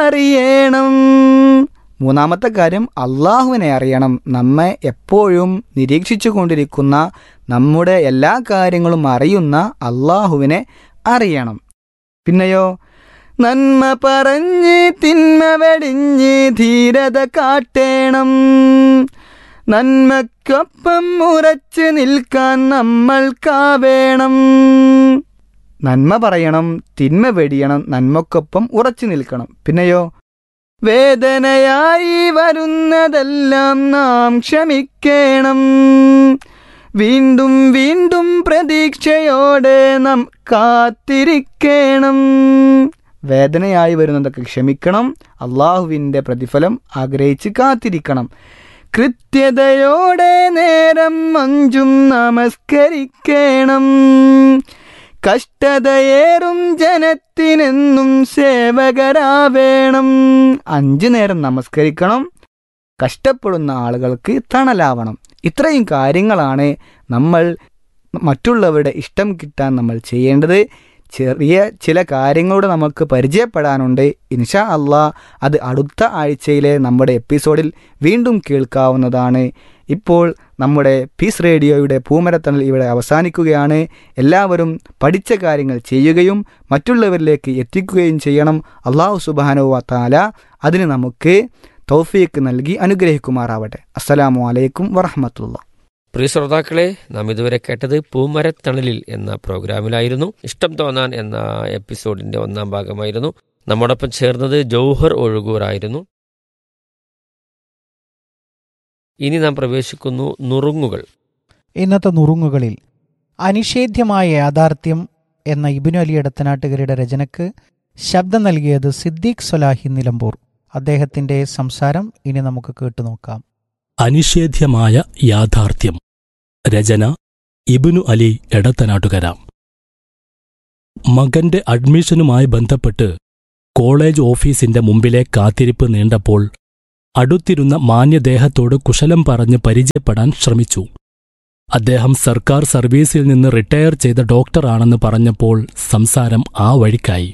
അറിയണം മൂന്നാമത്തെ കാര്യം അള്ളാഹുവിനെ അറിയണം നമ്മെ എപ്പോഴും നിരീക്ഷിച്ചു കൊണ്ടിരിക്കുന്ന നമ്മുടെ എല്ലാ കാര്യങ്ങളും അറിയുന്ന അള്ളാഹുവിനെ അറിയണം പിന്നെയോ നന്മ പറഞ്ഞ് തിന്മ വെടിഞ്ഞ് ധീരത കാട്ടേണം നന്മക്കൊപ്പം ഉറച്ചു നിൽക്കാൻ നമ്മൾക്കാവേണം നന്മ പറയണം തിന്മ വെടിയണം നന്മക്കൊപ്പം ഉറച്ചു നിൽക്കണം പിന്നെയോ വേദനയായി വരുന്നതെല്ലാം നാം ക്ഷമിക്കണം വീണ്ടും വീണ്ടും പ്രതീക്ഷയോടെ നാം കാത്തിരിക്കണം വേദനയായി വരുന്നതൊക്കെ ക്ഷമിക്കണം അള്ളാഹുവിൻ്റെ പ്രതിഫലം ആഗ്രഹിച്ച് കാത്തിരിക്കണം കൃത്യതയോടെ നേരം അഞ്ചും നമസ്കരിക്കണം കഷ്ടതയേറും ജനത്തിനെന്നും സേവകരാവേണം അഞ്ചു നേരം നമസ്കരിക്കണം കഷ്ടപ്പെടുന്ന ആളുകൾക്ക് തണലാവണം ഇത്രയും കാര്യങ്ങളാണ് നമ്മൾ മറ്റുള്ളവരുടെ ഇഷ്ടം കിട്ടാൻ നമ്മൾ ചെയ്യേണ്ടത് ചെറിയ ചില കാര്യങ്ങളോട് നമുക്ക് പരിചയപ്പെടാനുണ്ട് ഇൻഷാ അള്ളാ അത് അടുത്ത ആഴ്ചയിലെ നമ്മുടെ എപ്പിസോഡിൽ വീണ്ടും കേൾക്കാവുന്നതാണ് ഇപ്പോൾ നമ്മുടെ പീസ് റേഡിയോയുടെ പൂമരത്തണൽ ഇവിടെ അവസാനിക്കുകയാണ് എല്ലാവരും പഠിച്ച കാര്യങ്ങൾ ചെയ്യുകയും മറ്റുള്ളവരിലേക്ക് എത്തിക്കുകയും ചെയ്യണം അള്ളാഹു സുബാനുവ താല അതിന് നമുക്ക് തൗഫീക്ക് നൽകി അനുഗ്രഹിക്കുമാറാവട്ടെ അസ്സലാമു അലൈക്കും വറഹമത്തുള്ള പ്രിയ ശ്രോതാക്കളെ നാം ഇതുവരെ കേട്ടത് പൂമരത്തണലിൽ എന്ന പ്രോഗ്രാമിലായിരുന്നു ഇഷ്ടം തോന്നാൻ എന്ന എപ്പിസോഡിന്റെ ഒന്നാം ഭാഗമായിരുന്നു നമ്മോടൊപ്പം ചേർന്നത് ജൗഹർ ഒഴുകൂറായിരുന്നു ഇനി നാം പ്രവേശിക്കുന്നു നുറുങ്ങുകൾ ഇന്നത്തെ നുറുങ്ങുകളിൽ അനിഷേധ്യമായ യാഥാർത്ഥ്യം എന്ന ഇബിനു അലി എടത്തനാട്ടുകരുടെ രചനയ്ക്ക് ശബ്ദം നൽകിയത് സിദ്ദീഖ് സൊലാഹി നിലമ്പൂർ അദ്ദേഹത്തിന്റെ സംസാരം ഇനി നമുക്ക് കേട്ടുനോക്കാം അനിഷേധ്യമായ യാഥാർത്ഥ്യം രചന ഇബിനു അലി എടത്തനാട്ടുകര മകന്റെ അഡ്മിഷനുമായി ബന്ധപ്പെട്ട് കോളേജ് ഓഫീസിന്റെ മുമ്പിലെ കാത്തിരിപ്പ് നീണ്ടപ്പോൾ അടുത്തിരുന്ന മാന്യദേഹത്തോട് കുശലം പറഞ്ഞ് പരിചയപ്പെടാൻ ശ്രമിച്ചു അദ്ദേഹം സർക്കാർ സർവീസിൽ നിന്ന് റിട്ടയർ ചെയ്ത ഡോക്ടറാണെന്ന് പറഞ്ഞപ്പോൾ സംസാരം ആ വഴിക്കായി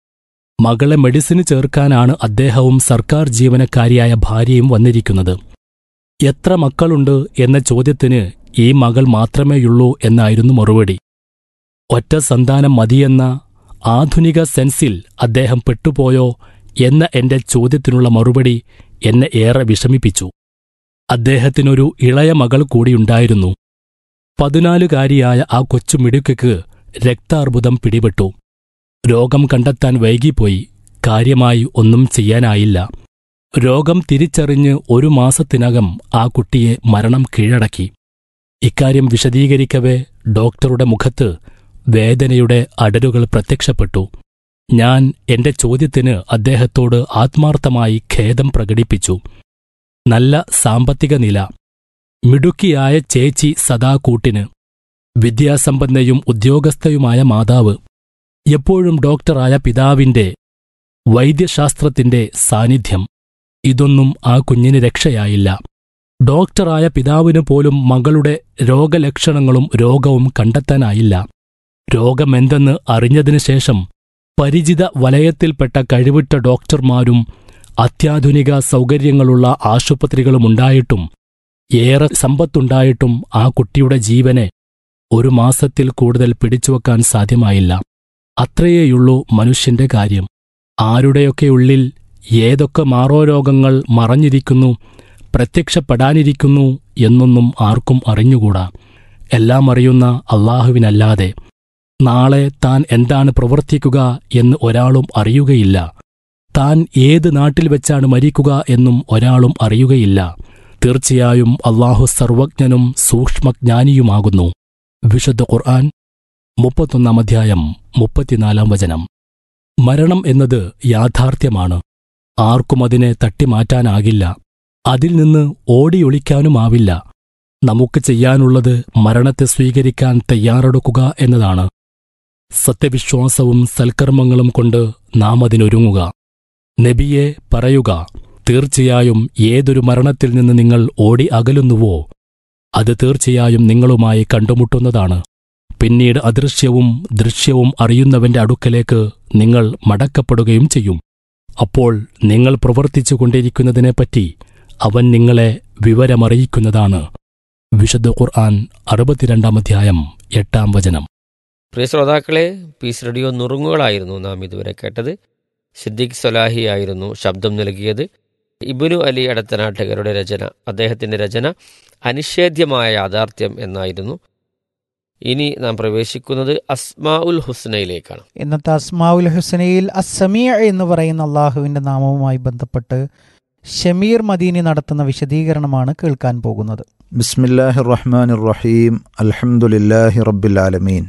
മകളെ മെഡിസിന് ചേർക്കാനാണ് അദ്ദേഹവും സർക്കാർ ജീവനക്കാരിയായ ഭാര്യയും വന്നിരിക്കുന്നത് എത്ര മക്കളുണ്ട് എന്ന ചോദ്യത്തിന് ഈ മകൾ മാത്രമേയുള്ളൂ എന്നായിരുന്നു മറുപടി ഒറ്റ സന്താനം മതിയെന്ന ആധുനിക സെൻസിൽ അദ്ദേഹം പെട്ടുപോയോ എന്ന എന്റെ ചോദ്യത്തിനുള്ള മറുപടി എന്നെ ഏറെ വിഷമിപ്പിച്ചു അദ്ദേഹത്തിനൊരു ഇളയ മകൾ കൂടിയുണ്ടായിരുന്നു പതിനാലുകാരിയായ ആ കൊച്ചു മിടുക്കയ്ക്ക് രക്താർബുദം പിടിപെട്ടു രോഗം കണ്ടെത്താൻ വൈകിപ്പോയി കാര്യമായി ഒന്നും ചെയ്യാനായില്ല രോഗം തിരിച്ചറിഞ്ഞ് ഒരു മാസത്തിനകം ആ കുട്ടിയെ മരണം കീഴടക്കി ഇക്കാര്യം വിശദീകരിക്കവേ ഡോക്ടറുടെ മുഖത്ത് വേദനയുടെ അടരുകൾ പ്രത്യക്ഷപ്പെട്ടു ഞാൻ എന്റെ ചോദ്യത്തിന് അദ്ദേഹത്തോട് ആത്മാർത്ഥമായി ഖേദം പ്രകടിപ്പിച്ചു നല്ല സാമ്പത്തിക നില മിടുക്കിയായ ചേച്ചി സദാ കൂട്ടിന് വിദ്യാസമ്പന്നയും ഉദ്യോഗസ്ഥയുമായ മാതാവ് എപ്പോഴും ഡോക്ടറായ പിതാവിന്റെ വൈദ്യശാസ്ത്രത്തിന്റെ സാന്നിധ്യം ഇതൊന്നും ആ കുഞ്ഞിന് രക്ഷയായില്ല ഡോക്ടറായ പിതാവിന് പോലും മകളുടെ രോഗലക്ഷണങ്ങളും രോഗവും കണ്ടെത്താനായില്ല രോഗമെന്തെന്ന് അറിഞ്ഞതിനു ശേഷം പരിചിത വലയത്തിൽപ്പെട്ട കഴിവിട്ട ഡോക്ടർമാരും അത്യാധുനിക സൗകര്യങ്ങളുള്ള ആശുപത്രികളുമുണ്ടായിട്ടും ഏറെ സമ്പത്തുണ്ടായിട്ടും ആ കുട്ടിയുടെ ജീവനെ ഒരു മാസത്തിൽ കൂടുതൽ പിടിച്ചുവെക്കാൻ സാധ്യമായില്ല അത്രയേയുള്ളൂ മനുഷ്യന്റെ കാര്യം ആരുടെയൊക്കെ ഉള്ളിൽ ഏതൊക്കെ മാറോരോഗങ്ങൾ മറഞ്ഞിരിക്കുന്നു പ്രത്യക്ഷപ്പെടാനിരിക്കുന്നു എന്നൊന്നും ആർക്കും അറിഞ്ഞുകൂടാ എല്ലാം അറിയുന്ന അള്ളാഹുവിനല്ലാതെ നാളെ താൻ എന്താണ് പ്രവർത്തിക്കുക എന്ന് ഒരാളും അറിയുകയില്ല താൻ ഏത് നാട്ടിൽ വെച്ചാണ് മരിക്കുക എന്നും ഒരാളും അറിയുകയില്ല തീർച്ചയായും അള്ളാഹു സർവജ്ഞനും സൂക്ഷ്മജ്ഞാനിയുമാകുന്നു വിശുദ്ധ ഖുർആൻ മുപ്പത്തൊന്നാം അധ്യായം മുപ്പത്തിനാലാം വചനം മരണം എന്നത് യാഥാർത്ഥ്യമാണ് ആർക്കും അതിനെ തട്ടിമാറ്റാനാകില്ല അതിൽ നിന്ന് ഓടിയൊളിക്കാനുമാവില്ല നമുക്ക് ചെയ്യാനുള്ളത് മരണത്തെ സ്വീകരിക്കാൻ തയ്യാറെടുക്കുക എന്നതാണ് സത്യവിശ്വാസവും സൽക്കർമ്മങ്ങളും കൊണ്ട് നാം അതിനൊരുങ്ങുക നബിയെ പറയുക തീർച്ചയായും ഏതൊരു മരണത്തിൽ നിന്ന് നിങ്ങൾ ഓടി അകലുന്നുവോ അത് തീർച്ചയായും നിങ്ങളുമായി കണ്ടുമുട്ടുന്നതാണ് പിന്നീട് അദൃശ്യവും ദൃശ്യവും അറിയുന്നവന്റെ അടുക്കലേക്ക് നിങ്ങൾ മടക്കപ്പെടുകയും ചെയ്യും അപ്പോൾ നിങ്ങൾ പ്രവർത്തിച്ചു കൊണ്ടിരിക്കുന്നതിനെപ്പറ്റി അവൻ നിങ്ങളെ വിവരമറിയിക്കുന്നതാണ് വിശുദ്ധ ഖുർആൻ അറുപത്തിരണ്ടാം അധ്യായം എട്ടാം വചനം പ്രിയ ശ്രോതാക്കളെ പീസ് റേഡിയോ നുറുങ്ങുകളായിരുന്നു നാം ഇതുവരെ കേട്ടത് സിദ്ദിഖ് സൊലാഹി ആയിരുന്നു ശബ്ദം നൽകിയത് ഇബുനു അലി അടത്തനാട്ടുകാരുടെ രചന അദ്ദേഹത്തിൻ്റെ രചന അനിഷേധ്യമായ യാഥാർത്ഥ്യം എന്നായിരുന്നു ഇനി നാം പ്രവേശിക്കുന്നത് അസ്മാ ഉൽ ഹുസ്നയിലേക്കാണ് ഇന്നത്തെ അസ്മാവുൽ ഹുസനയിൽ അസമിയ എന്ന് പറയുന്ന അള്ളാഹുവിൻ്റെ നാമവുമായി ബന്ധപ്പെട്ട് ഷമീർ മദീനി നടത്തുന്ന വിശദീകരണമാണ് കേൾക്കാൻ പോകുന്നത് ബിസ്മില്ലാഹി റഹ്മാൻ റഹീം അൽഹംദുലില്ലാഹി റബ്ബിൽ ആലമീൻ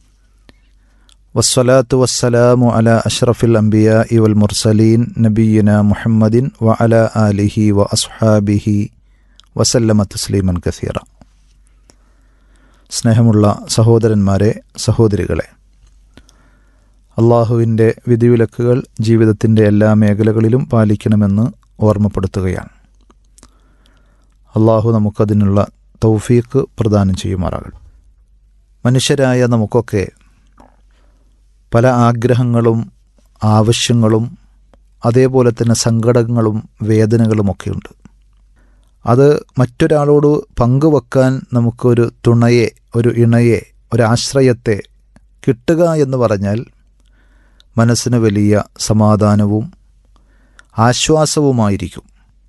വസ്സലാത്തു വസ്സലാമു അല അഷ്റഫിൽ അംബിയാ വൽ മുർസലീൻ നബിയിന മുഹമ്മദിൻ വ അല ആലിഹി വ അസ്ഹാബിഹി വസല്ലമ തസ്ലീമൻ കസീറ സ്നേഹമുള്ള സഹോദരന്മാരെ സഹോദരികളെ അള്ളാഹുവിൻ്റെ വിധിവിലക്കുകൾ ജീവിതത്തിൻ്റെ എല്ലാ മേഖലകളിലും പാലിക്കണമെന്ന് ഓർമ്മപ്പെടുത്തുകയാണ് അള്ളാഹു നമുക്കതിനുള്ള തൗഫീക്ക് പ്രദാനം ചെയ്യുമാറാകട്ടെ മനുഷ്യരായ നമുക്കൊക്കെ പല ആഗ്രഹങ്ങളും ആവശ്യങ്ങളും അതേപോലെ തന്നെ സങ്കടങ്ങളും വേദനകളുമൊക്കെയുണ്ട് അത് മറ്റൊരാളോട് പങ്കുവെക്കാൻ നമുക്കൊരു തുണയെ ഒരു ഇണയെ ഒരാശ്രയത്തെ കിട്ടുക എന്ന് പറഞ്ഞാൽ മനസ്സിന് വലിയ സമാധാനവും ആശ്വാസവുമായിരിക്കും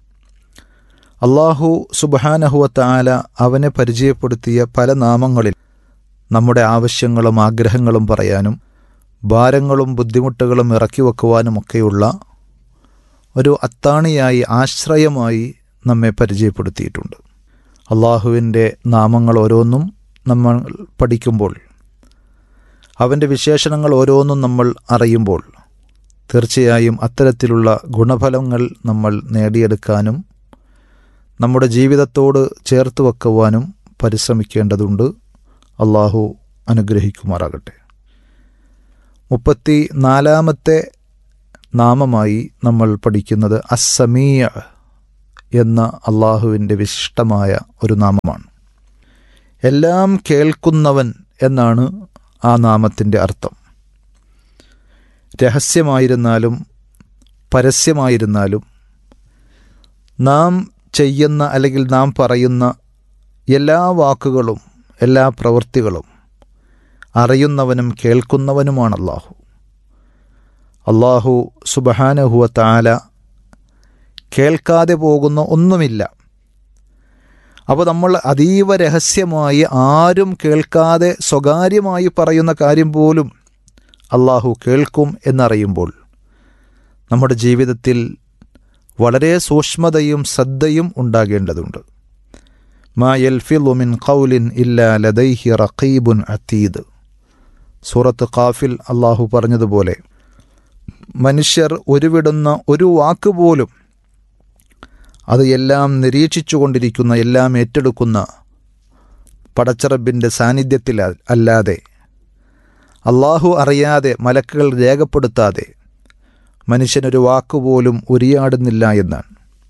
അള്ളാഹു സുബാനഹുവത്താല അവനെ പരിചയപ്പെടുത്തിയ പല നാമങ്ങളിൽ നമ്മുടെ ആവശ്യങ്ങളും ആഗ്രഹങ്ങളും പറയാനും ഭാരങ്ങളും ബുദ്ധിമുട്ടുകളും ഇറക്കി വെക്കുവാനുമൊക്കെയുള്ള ഒരു അത്താണിയായി ആശ്രയമായി നമ്മെ പരിചയപ്പെടുത്തിയിട്ടുണ്ട് അള്ളാഹുവിൻ്റെ നാമങ്ങൾ ഓരോന്നും നമ്മൾ പഠിക്കുമ്പോൾ അവൻ്റെ വിശേഷണങ്ങൾ ഓരോന്നും നമ്മൾ അറിയുമ്പോൾ തീർച്ചയായും അത്തരത്തിലുള്ള ഗുണഫലങ്ങൾ നമ്മൾ നേടിയെടുക്കാനും നമ്മുടെ ജീവിതത്തോട് ചേർത്ത് വെക്കുവാനും പരിശ്രമിക്കേണ്ടതുണ്ട് അള്ളാഹു അനുഗ്രഹിക്കുമാറാകട്ടെ മുപ്പത്തി നാലാമത്തെ നാമമായി നമ്മൾ പഠിക്കുന്നത് അസമീയ എന്ന അള്ളാഹുവിൻ്റെ വിശിഷ്ടമായ ഒരു നാമമാണ് എല്ലാം കേൾക്കുന്നവൻ എന്നാണ് ആ നാമത്തിൻ്റെ അർത്ഥം രഹസ്യമായിരുന്നാലും പരസ്യമായിരുന്നാലും നാം ചെയ്യുന്ന അല്ലെങ്കിൽ നാം പറയുന്ന എല്ലാ വാക്കുകളും എല്ലാ പ്രവൃത്തികളും അറിയുന്നവനും കേൾക്കുന്നവനുമാണ് അള്ളാഹു അള്ളാഹു സുബഹാനഹുവ താല കേൾക്കാതെ പോകുന്ന ഒന്നുമില്ല അപ്പോൾ നമ്മൾ അതീവ രഹസ്യമായി ആരും കേൾക്കാതെ സ്വകാര്യമായി പറയുന്ന കാര്യം പോലും അള്ളാഹു കേൾക്കും എന്നറിയുമ്പോൾ നമ്മുടെ ജീവിതത്തിൽ വളരെ സൂക്ഷ്മതയും ശ്രദ്ധയും ഉണ്ടാകേണ്ടതുണ്ട് മാ യൽഫിലു മിൻ ഖൗലിൻ ഇല്ലാ ലദൈഹി റഖീബുൻ അത്തീദ് സൂറത്ത് ഖാഫിൽ അള്ളാഹു പറഞ്ഞതുപോലെ മനുഷ്യർ ഉരുവിടുന്ന ഒരു വാക്ക് പോലും അത് എല്ലാം നിരീക്ഷിച്ചു കൊണ്ടിരിക്കുന്ന എല്ലാം ഏറ്റെടുക്കുന്ന പടച്ചറബിൻ്റെ സാന്നിധ്യത്തിൽ അല്ലാതെ അള്ളാഹു അറിയാതെ മലക്കുകൾ രേഖപ്പെടുത്താതെ മനുഷ്യനൊരു വാക്കുപോലും ഉരിയാടുന്നില്ല എന്നാണ്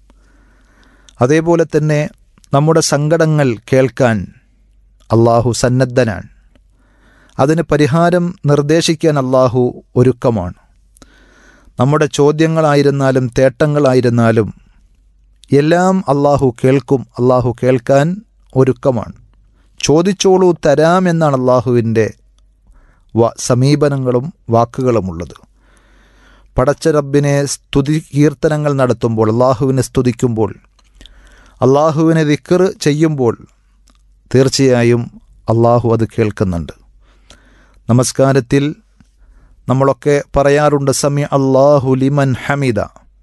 അതേപോലെ തന്നെ നമ്മുടെ സങ്കടങ്ങൾ കേൾക്കാൻ അള്ളാഹു സന്നദ്ധനാണ് അതിന് പരിഹാരം നിർദ്ദേശിക്കാൻ അള്ളാഹു ഒരുക്കമാണ് നമ്മുടെ ചോദ്യങ്ങളായിരുന്നാലും തേട്ടങ്ങളായിരുന്നാലും എല്ലാം അള്ളാഹു കേൾക്കും അള്ളാഹു കേൾക്കാൻ ഒരുക്കമാണ് ചോദിച്ചോളൂ തരാമെന്നാണ് അള്ളാഹുവിൻ്റെ വ സമീപനങ്ങളും വാക്കുകളുമുള്ളത് പടച്ച റബ്ബിനെ സ്തുതി കീർത്തനങ്ങൾ നടത്തുമ്പോൾ അള്ളാഹുവിനെ സ്തുതിക്കുമ്പോൾ അള്ളാഹുവിനെ ദിക്കർ ചെയ്യുമ്പോൾ തീർച്ചയായും അള്ളാഹു അത് കേൾക്കുന്നുണ്ട് നമസ്കാരത്തിൽ നമ്മളൊക്കെ പറയാറുണ്ട് സമി അള്ളാഹു ലിമൻ ഹമിദ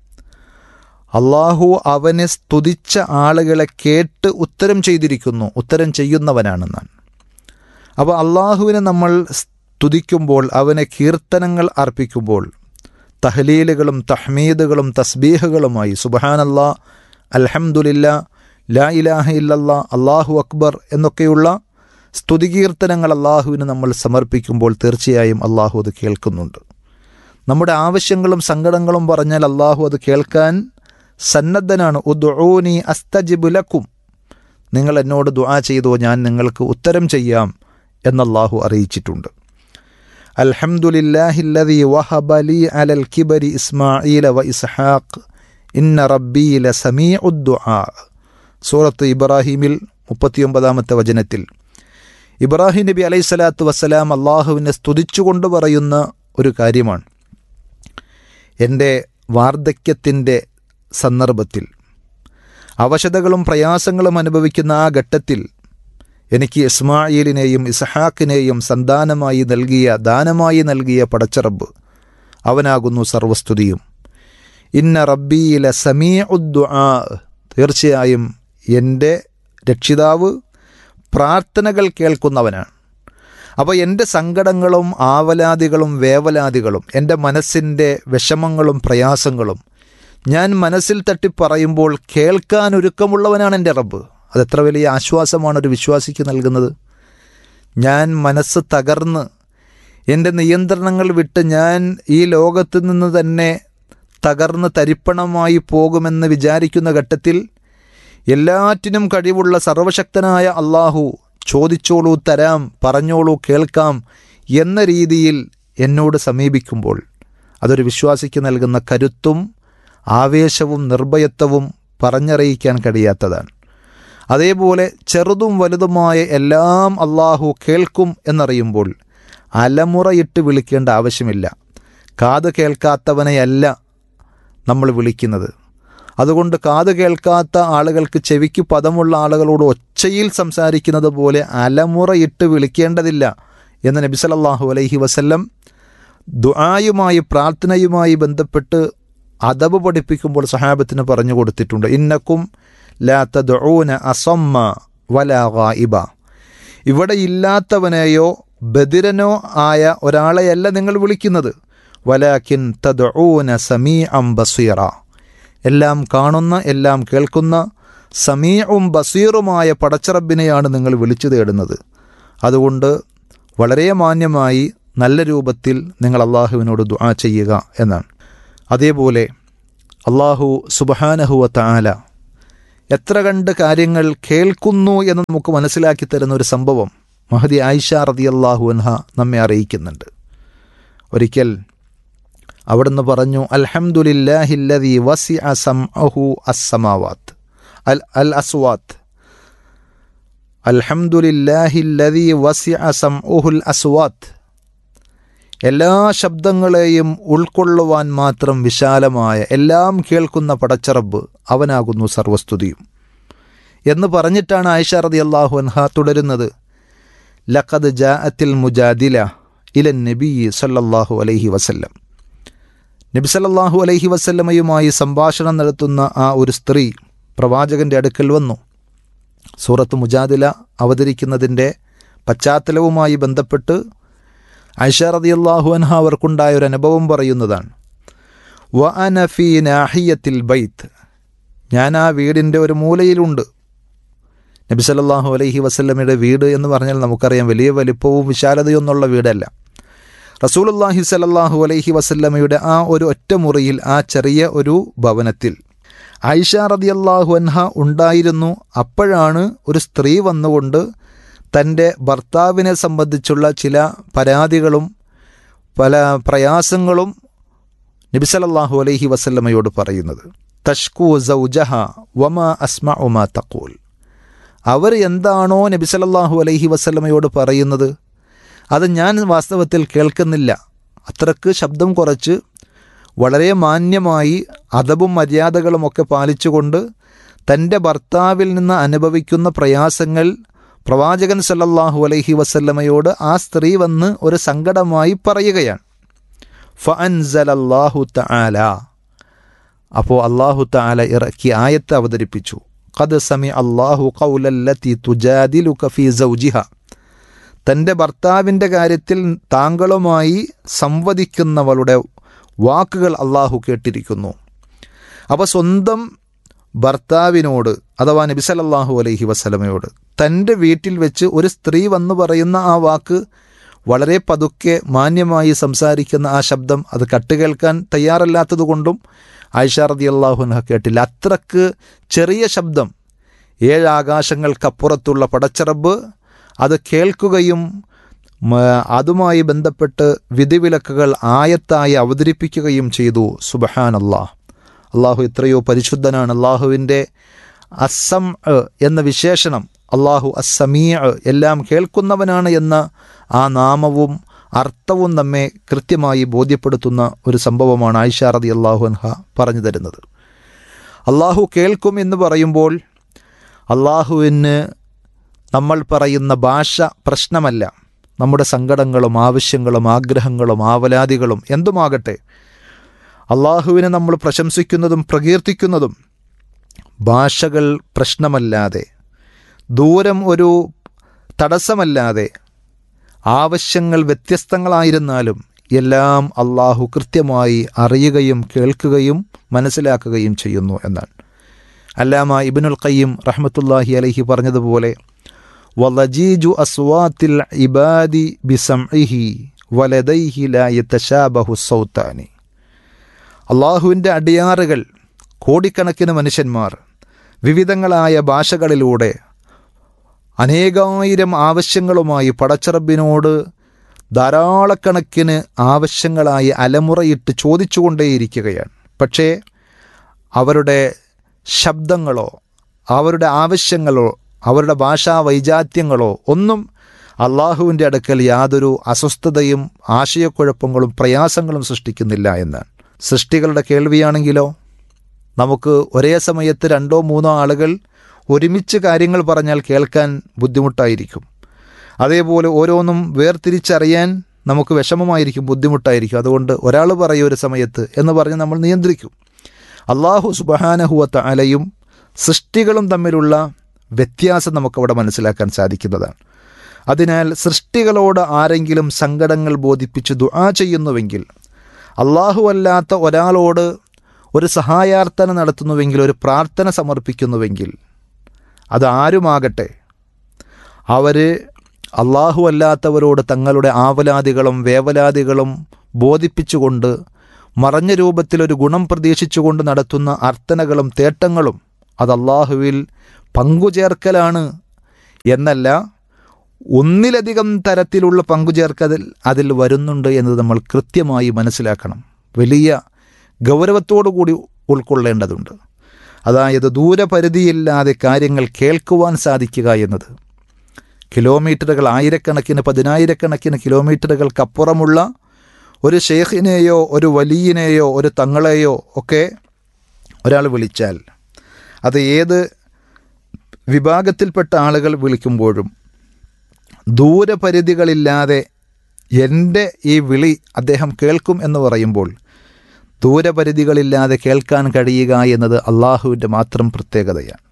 അള്ളാഹു അവനെ സ്തുതിച്ച ആളുകളെ കേട്ട് ഉത്തരം ചെയ്തിരിക്കുന്നു ഉത്തരം ചെയ്യുന്നവനാണെന്നാണ് അപ്പോൾ അള്ളാഹുവിനെ നമ്മൾ സ്തുതിക്കുമ്പോൾ അവനെ കീർത്തനങ്ങൾ അർപ്പിക്കുമ്പോൾ തഹലീലുകളും തഹ്മീദുകളും തസ്ബീഹുകളുമായി സുബഹാനല്ലാ അൽഹംദുലില്ല ലാ ഇലാഹ ഇല്ലല്ലാ അള്ളാഹു അക്ബർ എന്നൊക്കെയുള്ള സ്തുതികീർത്തനങ്ങൾ അള്ളാഹുവിന് നമ്മൾ സമർപ്പിക്കുമ്പോൾ തീർച്ചയായും അള്ളാഹു അത് കേൾക്കുന്നുണ്ട് നമ്മുടെ ആവശ്യങ്ങളും സങ്കടങ്ങളും പറഞ്ഞാൽ അള്ളാഹു അത് കേൾക്കാൻ സന്നദ്ധനാണ് ഉദ്ഊനി അസ്തജിബുലക്കും നിങ്ങൾ എന്നോട് ദുആ ചെയ്തോ ഞാൻ നിങ്ങൾക്ക് ഉത്തരം ചെയ്യാം എന്നല്ലാഹു അറിയിച്ചിട്ടുണ്ട് അൽഹംദുലില്ലാഹില്ലദി വഹബലി അലൽ കിബരി ഇസ്മാഈല വ ഇസ്ഹാഖ് ഇന്ന റബ്ബി ലസമീഉദ്ദുആ സൂറത്ത് ഇബ്രാഹിമിൽ മുപ്പത്തിയൊമ്പതാമത്തെ വചനത്തിൽ ഇബ്രാഹിം നബി അലൈഹി സ്വലാത്തു വസ്സലാം അള്ളാഹുവിനെ സ്തുതിച്ചുകൊണ്ട് പറയുന്ന ഒരു കാര്യമാണ് എൻ്റെ വാർദ്ധക്യത്തിൻ്റെ സന്ദർഭത്തിൽ അവശതകളും പ്രയാസങ്ങളും അനുഭവിക്കുന്ന ആ ഘട്ടത്തിൽ എനിക്ക് ഇസ്മായിലിനെയും ഇസഹാക്കിനെയും സന്താനമായി നൽകിയ ദാനമായി നൽകിയ പടച്ചറബ് അവനാകുന്നു സർവസ്തുതിയും ഇന്ന റബ്ബിയിലെ സമീ ഉദ്ദുആ തീർച്ചയായും എൻ്റെ രക്ഷിതാവ് പ്രാർത്ഥനകൾ കേൾക്കുന്നവനാണ് അപ്പോൾ എൻ്റെ സങ്കടങ്ങളും ആവലാദികളും വേവലാദികളും എൻ്റെ മനസ്സിൻ്റെ വിഷമങ്ങളും പ്രയാസങ്ങളും ഞാൻ മനസ്സിൽ തട്ടി പറയുമ്പോൾ കേൾക്കാൻ ഒരുക്കമുള്ളവനാണ് എൻ്റെ റബ്ബ് അതെത്ര വലിയ ആശ്വാസമാണ് ഒരു വിശ്വാസിക്ക് നൽകുന്നത് ഞാൻ മനസ്സ് തകർന്ന് എൻ്റെ നിയന്ത്രണങ്ങൾ വിട്ട് ഞാൻ ഈ ലോകത്ത് നിന്ന് തന്നെ തകർന്ന് തരിപ്പണമായി പോകുമെന്ന് വിചാരിക്കുന്ന ഘട്ടത്തിൽ എല്ലാറ്റിനും കഴിവുള്ള സർവശക്തനായ അള്ളാഹു ചോദിച്ചോളൂ തരാം പറഞ്ഞോളൂ കേൾക്കാം എന്ന രീതിയിൽ എന്നോട് സമീപിക്കുമ്പോൾ അതൊരു വിശ്വാസിക്ക് നൽകുന്ന കരുത്തും ആവേശവും നിർഭയത്വവും പറഞ്ഞറിയിക്കാൻ കഴിയാത്തതാണ് അതേപോലെ ചെറുതും വലുതുമായ എല്ലാം അള്ളാഹു കേൾക്കും എന്നറിയുമ്പോൾ അലമുറയിട്ട് വിളിക്കേണ്ട ആവശ്യമില്ല കാത് കേൾക്കാത്തവനെയല്ല നമ്മൾ വിളിക്കുന്നത് അതുകൊണ്ട് കാത് കേൾക്കാത്ത ആളുകൾക്ക് ചെവിക്ക് പദമുള്ള ആളുകളോട് ഒച്ചയിൽ സംസാരിക്കുന്നത് പോലെ അലമുറയിട്ട് വിളിക്കേണ്ടതില്ല എന്ന് നബി സല്ലല്ലാഹു അലൈഹി വസല്ലം ദുആയുമായി പ്രാർത്ഥനയുമായി ബന്ധപ്പെട്ട് അദബ് പഠിപ്പിക്കുമ്പോൾ സഹാബത്തിന് പറഞ്ഞു കൊടുത്തിട്ടുണ്ട് ഇന്നക്കും ലാ തദ്ഊന അസമ്മ വലാ ഗായിബ ഇവിടെ ഇല്ലാത്തവനെയോ ബദിരനോ ആയ ഒരാളെയല്ല നിങ്ങൾ വിളിക്കുന്നത് വലാക്കിൻ തദ്ഊന സമീഅം ബസീറ എല്ലാം കാണുന്ന എല്ലാം കേൾക്കുന്ന സമീഉം ബസീറുമായ പടച്ചറബിനെയാണ് നിങ്ങൾ വിളിച്ചു തേടുന്നത് അതുകൊണ്ട് വളരെ മാന്യമായി നല്ല രൂപത്തിൽ നിങ്ങൾ അള്ളാഹുവിനോട് ദുആ ചെയ്യുക എന്നാണ് അതേപോലെ അള്ളാഹു സുബഹാനഹുവ താല എത്ര കണ്ട് കാര്യങ്ങൾ കേൾക്കുന്നു എന്ന് നമുക്ക് മനസ്സിലാക്കി തരുന്ന ഒരു സംഭവം മഹദി ആയിഷ റതി അള്ളാഹു അൻഹ നമ്മെ അറിയിക്കുന്നുണ്ട് ഒരിക്കൽ അവിടുന്ന് പറഞ്ഞു അൽഹംദുലില്ലാഹില്ലദി വസി അസംഅഹു അസ്സമാവാത്ത് അൽ അൽ അസ്വാത്ത് അൽഹംദുലില്ലാഹില്ലദി വസി അസംഅഹുൽ അസ്വാത്ത് എല്ലാ ശബ്ദങ്ങളെയും ഉൾക്കൊള്ളുവാൻ മാത്രം വിശാലമായ എല്ലാം കേൾക്കുന്ന പടച്ചറബ് അവനാകുന്നു സർവസ്തുതിയും എന്ന് പറഞ്ഞിട്ടാണ് ആയിഷ റതി അള്ളാഹു അൻഹ തുടരുന്നത് ലഖദ് ജാഅത്തിൽ മുജാദില ഇലൻ നബി സല്ലല്ലാഹു അലൈഹി വസല്ലം നബി സല്ലല്ലാഹു അലൈഹി വസല്ലമയുമായി സംഭാഷണം നടത്തുന്ന ആ ഒരു സ്ത്രീ പ്രവാചകന്റെ അടുക്കൽ വന്നു സൂറത്ത് മുജാദില അവതരിക്കുന്നതിൻ്റെ പശ്ചാത്തലവുമായി ബന്ധപ്പെട്ട് ഐഷ റളിയല്ലാഹു അൻഹ അവർക്കുണ്ടായ ഒരു അനുഭവം പറയുന്നതാണ് വ അന ഫീ നാഹിയത്തിൽ ബൈത്ത് ഞാൻ ആ വീടിൻ്റെ ഒരു മൂലയിലുണ്ട് നബി സല്ലല്ലാഹു അലൈഹി വസല്ലമയുടെ വീട് എന്ന് പറഞ്ഞാൽ നമുക്കറിയാം വലിയ വലിപ്പവും വിശാലതയൊന്നുള്ള വീടല്ല റസൂലുള്ളാഹി സല്ലല്ലാഹു അലൈഹി വസല്ലമയുടെ ആ ഒരു ഒറ്റമുറിയിൽ ആ ചെറിയ ഒരു ഭവനത്തിൽ ഐഷ റളിയല്ലാഹു അൻഹ ഉണ്ടായിരുന്നു അപ്പോഴാണ് ഒരു സ്ത്രീ വന്നുകൊണ്ട് തൻ്റെ ഭർത്താവിനെ സംബന്ധിച്ചുള്ള ചില പരാതികളും പല പ്രയാസങ്ങളും നബി സല്ലല്ലാഹു അലൈഹി വസല്ലമയോട് പറയുന്നത് തഷ്കു സൗജഹ വമ അസ്മ ഉമാ തക്കൂൽ അവർ എന്താണോ നബി സല്ലല്ലാഹു അലൈഹി വസല്ലമയോട് പറയുന്നത് അത് ഞാൻ വാസ്തവത്തിൽ കേൾക്കുന്നില്ല അത്രക്ക് ശബ്ദം കുറച്ച് വളരെ മാന്യമായി അദബും മര്യാദകളുമൊക്കെ പാലിച്ചുകൊണ്ട് തൻ്റെ ഭർത്താവിൽ നിന്ന് അനുഭവിക്കുന്ന പ്രയാസങ്ങൾ പ്രവാചകൻ സല്ലല്ലാഹു അലൈഹി വസല്ലമയോട് ആ സ്ത്രീ വന്ന് ഒരു സങ്കടമായി പറയുകയാണ് ഫഅൻസലല്ലാഹു തആല അപ്പോൾ അള്ളാഹു തആല ഇറക്കി ആയത്ത് അവതരിപ്പിച്ചു ഖദ് സമി അള്ളാഹു ഖൗലല്ലത്തി തുജാദിലുക ഫീ സൗജിഹ തൻ്റെ ഭർത്താവിൻ്റെ കാര്യത്തിൽ താങ്കളുമായി സംവദിക്കുന്നവളുടെ വാക്കുകൾ അള്ളാഹു കേട്ടിരിക്കുന്നു അപ്പോൾ സ്വന്തം ഭർത്താവിനോട് അഥവാ നബി സല്ലല്ലാഹു അലൈഹി വസല്ലമയോട് തൻ്റെ വീട്ടിൽ വെച്ച് ഒരു സ്ത്രീ വന്നു പറയുന്ന ആ വാക്ക് വളരെ പതുക്കെ മാന്യമായി സംസാരിക്കുന്ന ആ ശബ്ദം അത് കട്ടുകേൾക്കാൻ തയ്യാറല്ലാത്തതുകൊണ്ടും ആയിഷ റതി അള്ളാഹുനഹ കേട്ടില്ല അത്രക്ക് ചെറിയ ശബ്ദം ഏഴാകാശങ്ങൾക്കപ്പുറത്തുള്ള പടച്ചറബ് അത് കേൾക്കുകയും മ- അതുമായി ബന്ധപ്പെട്ട് വിധിവിലക്കുകൾ ആയത്തായി അവതരിപ്പിക്കുകയും ചെയ്തു സുബഹാൻ അള്ളാഹ് അള്ളാഹു എത്രയോ പരിശുദ്ധനാണ് അള്ളാഹുവിൻ്റെ അസം എന്ന വിശേഷണം അള്ളാഹു അസമീ എല്ലാം കേൾക്കുന്നവനാണ് എന്ന ആ നാമവും അർത്ഥവും നമ്മെ കൃത്യമായി ബോധ്യപ്പെടുത്തുന്ന ഒരു സംഭവമാണ് ആയിഷ റതി അള്ളാഹു അൻഹ പറഞ്ഞു തരുന്നത് അള്ളാഹു കേൾക്കും എന്ന് പറയുമ്പോൾ അള്ളാഹുവിന് നമ്മൾ പറയുന്ന ഭാഷ പ്രശ്നമല്ല നമ്മുടെ സങ്കടങ്ങളും ആവശ്യങ്ങളും ആഗ്രഹങ്ങളും ആവലാതികളും എന്തുമാകട്ടെ അള്ളാഹുവിനെ നമ്മൾ പ്രശംസിക്കുന്നതും പ്രകീർത്തിക്കുന്നതും ഭാഷകൾ പ്രശ്നമല്ലാതെ ദൂരം ഒരു തടസ്സമല്ലാതെ ആവശ്യങ്ങൾ വ്യത്യസ്തങ്ങളായിരുന്നാലും എല്ലാം അള്ളാഹു കൃത്യമായി അറിയുകയും കേൾക്കുകയും മനസ്സിലാക്കുകയും ചെയ്യുന്നു എന്നാണ് അല്ലാമ ഇബിനുൽ ഖയ്യിം റഹ്മത്തുല്ലാഹി അലൈഹി പറഞ്ഞതുപോലെ വലജീജു അസ്വാത്തിൽ ഇബാദി ബിസംഇഹി വലദൈഹി ലാ യതശാബഹു സൗത്താനി അള്ളാഹുവിൻ്റെ അടിയാറുകൾ കോടിക്കണക്കിന് മനുഷ്യന്മാർ വിവിധങ്ങളായ ഭാഷകളിലൂടെ അനേകായിരം ആവശ്യങ്ങളുമായി പടച്ചറബിനോട് ധാരാളക്കണക്കിന് ആവശ്യങ്ങളായി അലമുറയിട്ട് ചോദിച്ചുകൊണ്ടേയിരിക്കുകയാണ് പക്ഷേ അവരുടെ ശബ്ദങ്ങളോ അവരുടെ ആവശ്യങ്ങളോ അവരുടെ ഭാഷാ വൈജാത്യങ്ങളോ ഒന്നും അള്ളാഹുവിൻ്റെ അടുക്കൽ യാതൊരു അസ്വസ്ഥതയും ആശയക്കുഴപ്പങ്ങളും പ്രയാസങ്ങളും സൃഷ്ടിക്കുന്നില്ല എന്നാണ് സൃഷ്ടികളുടെ കേൾവിയാണെങ്കിലോ നമുക്ക് ഒരേ സമയത്ത് രണ്ടോ മൂന്നോ ആളുകൾ ഒരുമിച്ച് കാര്യങ്ങൾ പറഞ്ഞാൽ കേൾക്കാൻ ബുദ്ധിമുട്ടായിരിക്കും അതേപോലെ ഓരോന്നും വേർതിരിച്ചറിയാൻ നമുക്ക് വിഷമമായിരിക്കും ബുദ്ധിമുട്ടായിരിക്കും അതുകൊണ്ട് ഒരാൾ പറയും ഒരു സമയത്ത് എന്ന് പറഞ്ഞ് നമ്മൾ നിയന്ത്രിക്കും അള്ളാഹു സുബഹാനഹുവത്ത അലയും സൃഷ്ടികളും തമ്മിലുള്ള വ്യത്യാസം നമുക്കവിടെ മനസ്സിലാക്കാൻ സാധിക്കുന്നതാണ് അതിനാൽ സൃഷ്ടികളോട് ആരെങ്കിലും സങ്കടങ്ങൾ ബോധിപ്പിച്ച് ദുആ ചെയ്യുന്നുവെങ്കിൽ അള്ളാഹു അല്ലാത്ത ഒരാളോട് ഒരു സഹായാർത്ഥന നടത്തുന്നുവെങ്കിൽ ഒരു പ്രാർത്ഥന സമർപ്പിക്കുന്നുവെങ്കിൽ അതാരുമാകട്ടെ അവർ അള്ളാഹു അല്ലാത്തവരോട് തങ്ങളുടെ ആവലാദികളും വേവലാദികളും ബോധിപ്പിച്ചുകൊണ്ട് മറഞ്ഞ രൂപത്തിൽ ഒരു ഗുണം പ്രതീക്ഷിച്ചുകൊണ്ട് നടത്തുന്ന അർത്ഥനകളും തേട്ടങ്ങളും അത് അള്ളാഹുവിൽ പങ്കുചേർക്കലാണ് എന്നല്ല ഒന്നിലധികം തരത്തിലുള്ള പങ്കുചേർക്കതിൽ അതിൽ വരുന്നുണ്ട് എന്നത് നമ്മൾ കൃത്യമായി മനസ്സിലാക്കണം വലിയ ഗൗരവത്തോടു കൂടി ഉൾക്കൊള്ളേണ്ടതുണ്ട് അതായത് ദൂരപരിധിയില്ലാതെ കാര്യങ്ങൾ കേൾക്കുവാൻ സാധിക്കുക എന്നത് കിലോമീറ്ററുകൾ ആയിരക്കണക്കിന് പതിനായിരക്കണക്കിന് കിലോമീറ്ററുകൾക്കപ്പുറമുള്ള ഒരു ഷെയ്ഖിനെയോ ഒരു വലിയനെയോ ഒരു തങ്ങളെയോ ഒക്കെ ഒരാൾ വിളിച്ചാൽ അത് ഏത് വിഭാഗത്തിൽപ്പെട്ട ആളുകൾ വിളിക്കുമ്പോഴും ദൂരപരിധികളില്ലാതെ എൻ്റെ ഈ വിളി അദ്ദേഹം കേൾക്കും എന്ന് പറയുമ്പോൾ ദൂരപരിധികളില്ലാതെ കേൾക്കാൻ കഴിയുക എന്നത് അള്ളാഹുവിൻ്റെ മാത്രം പ്രത്യേകതയാണ്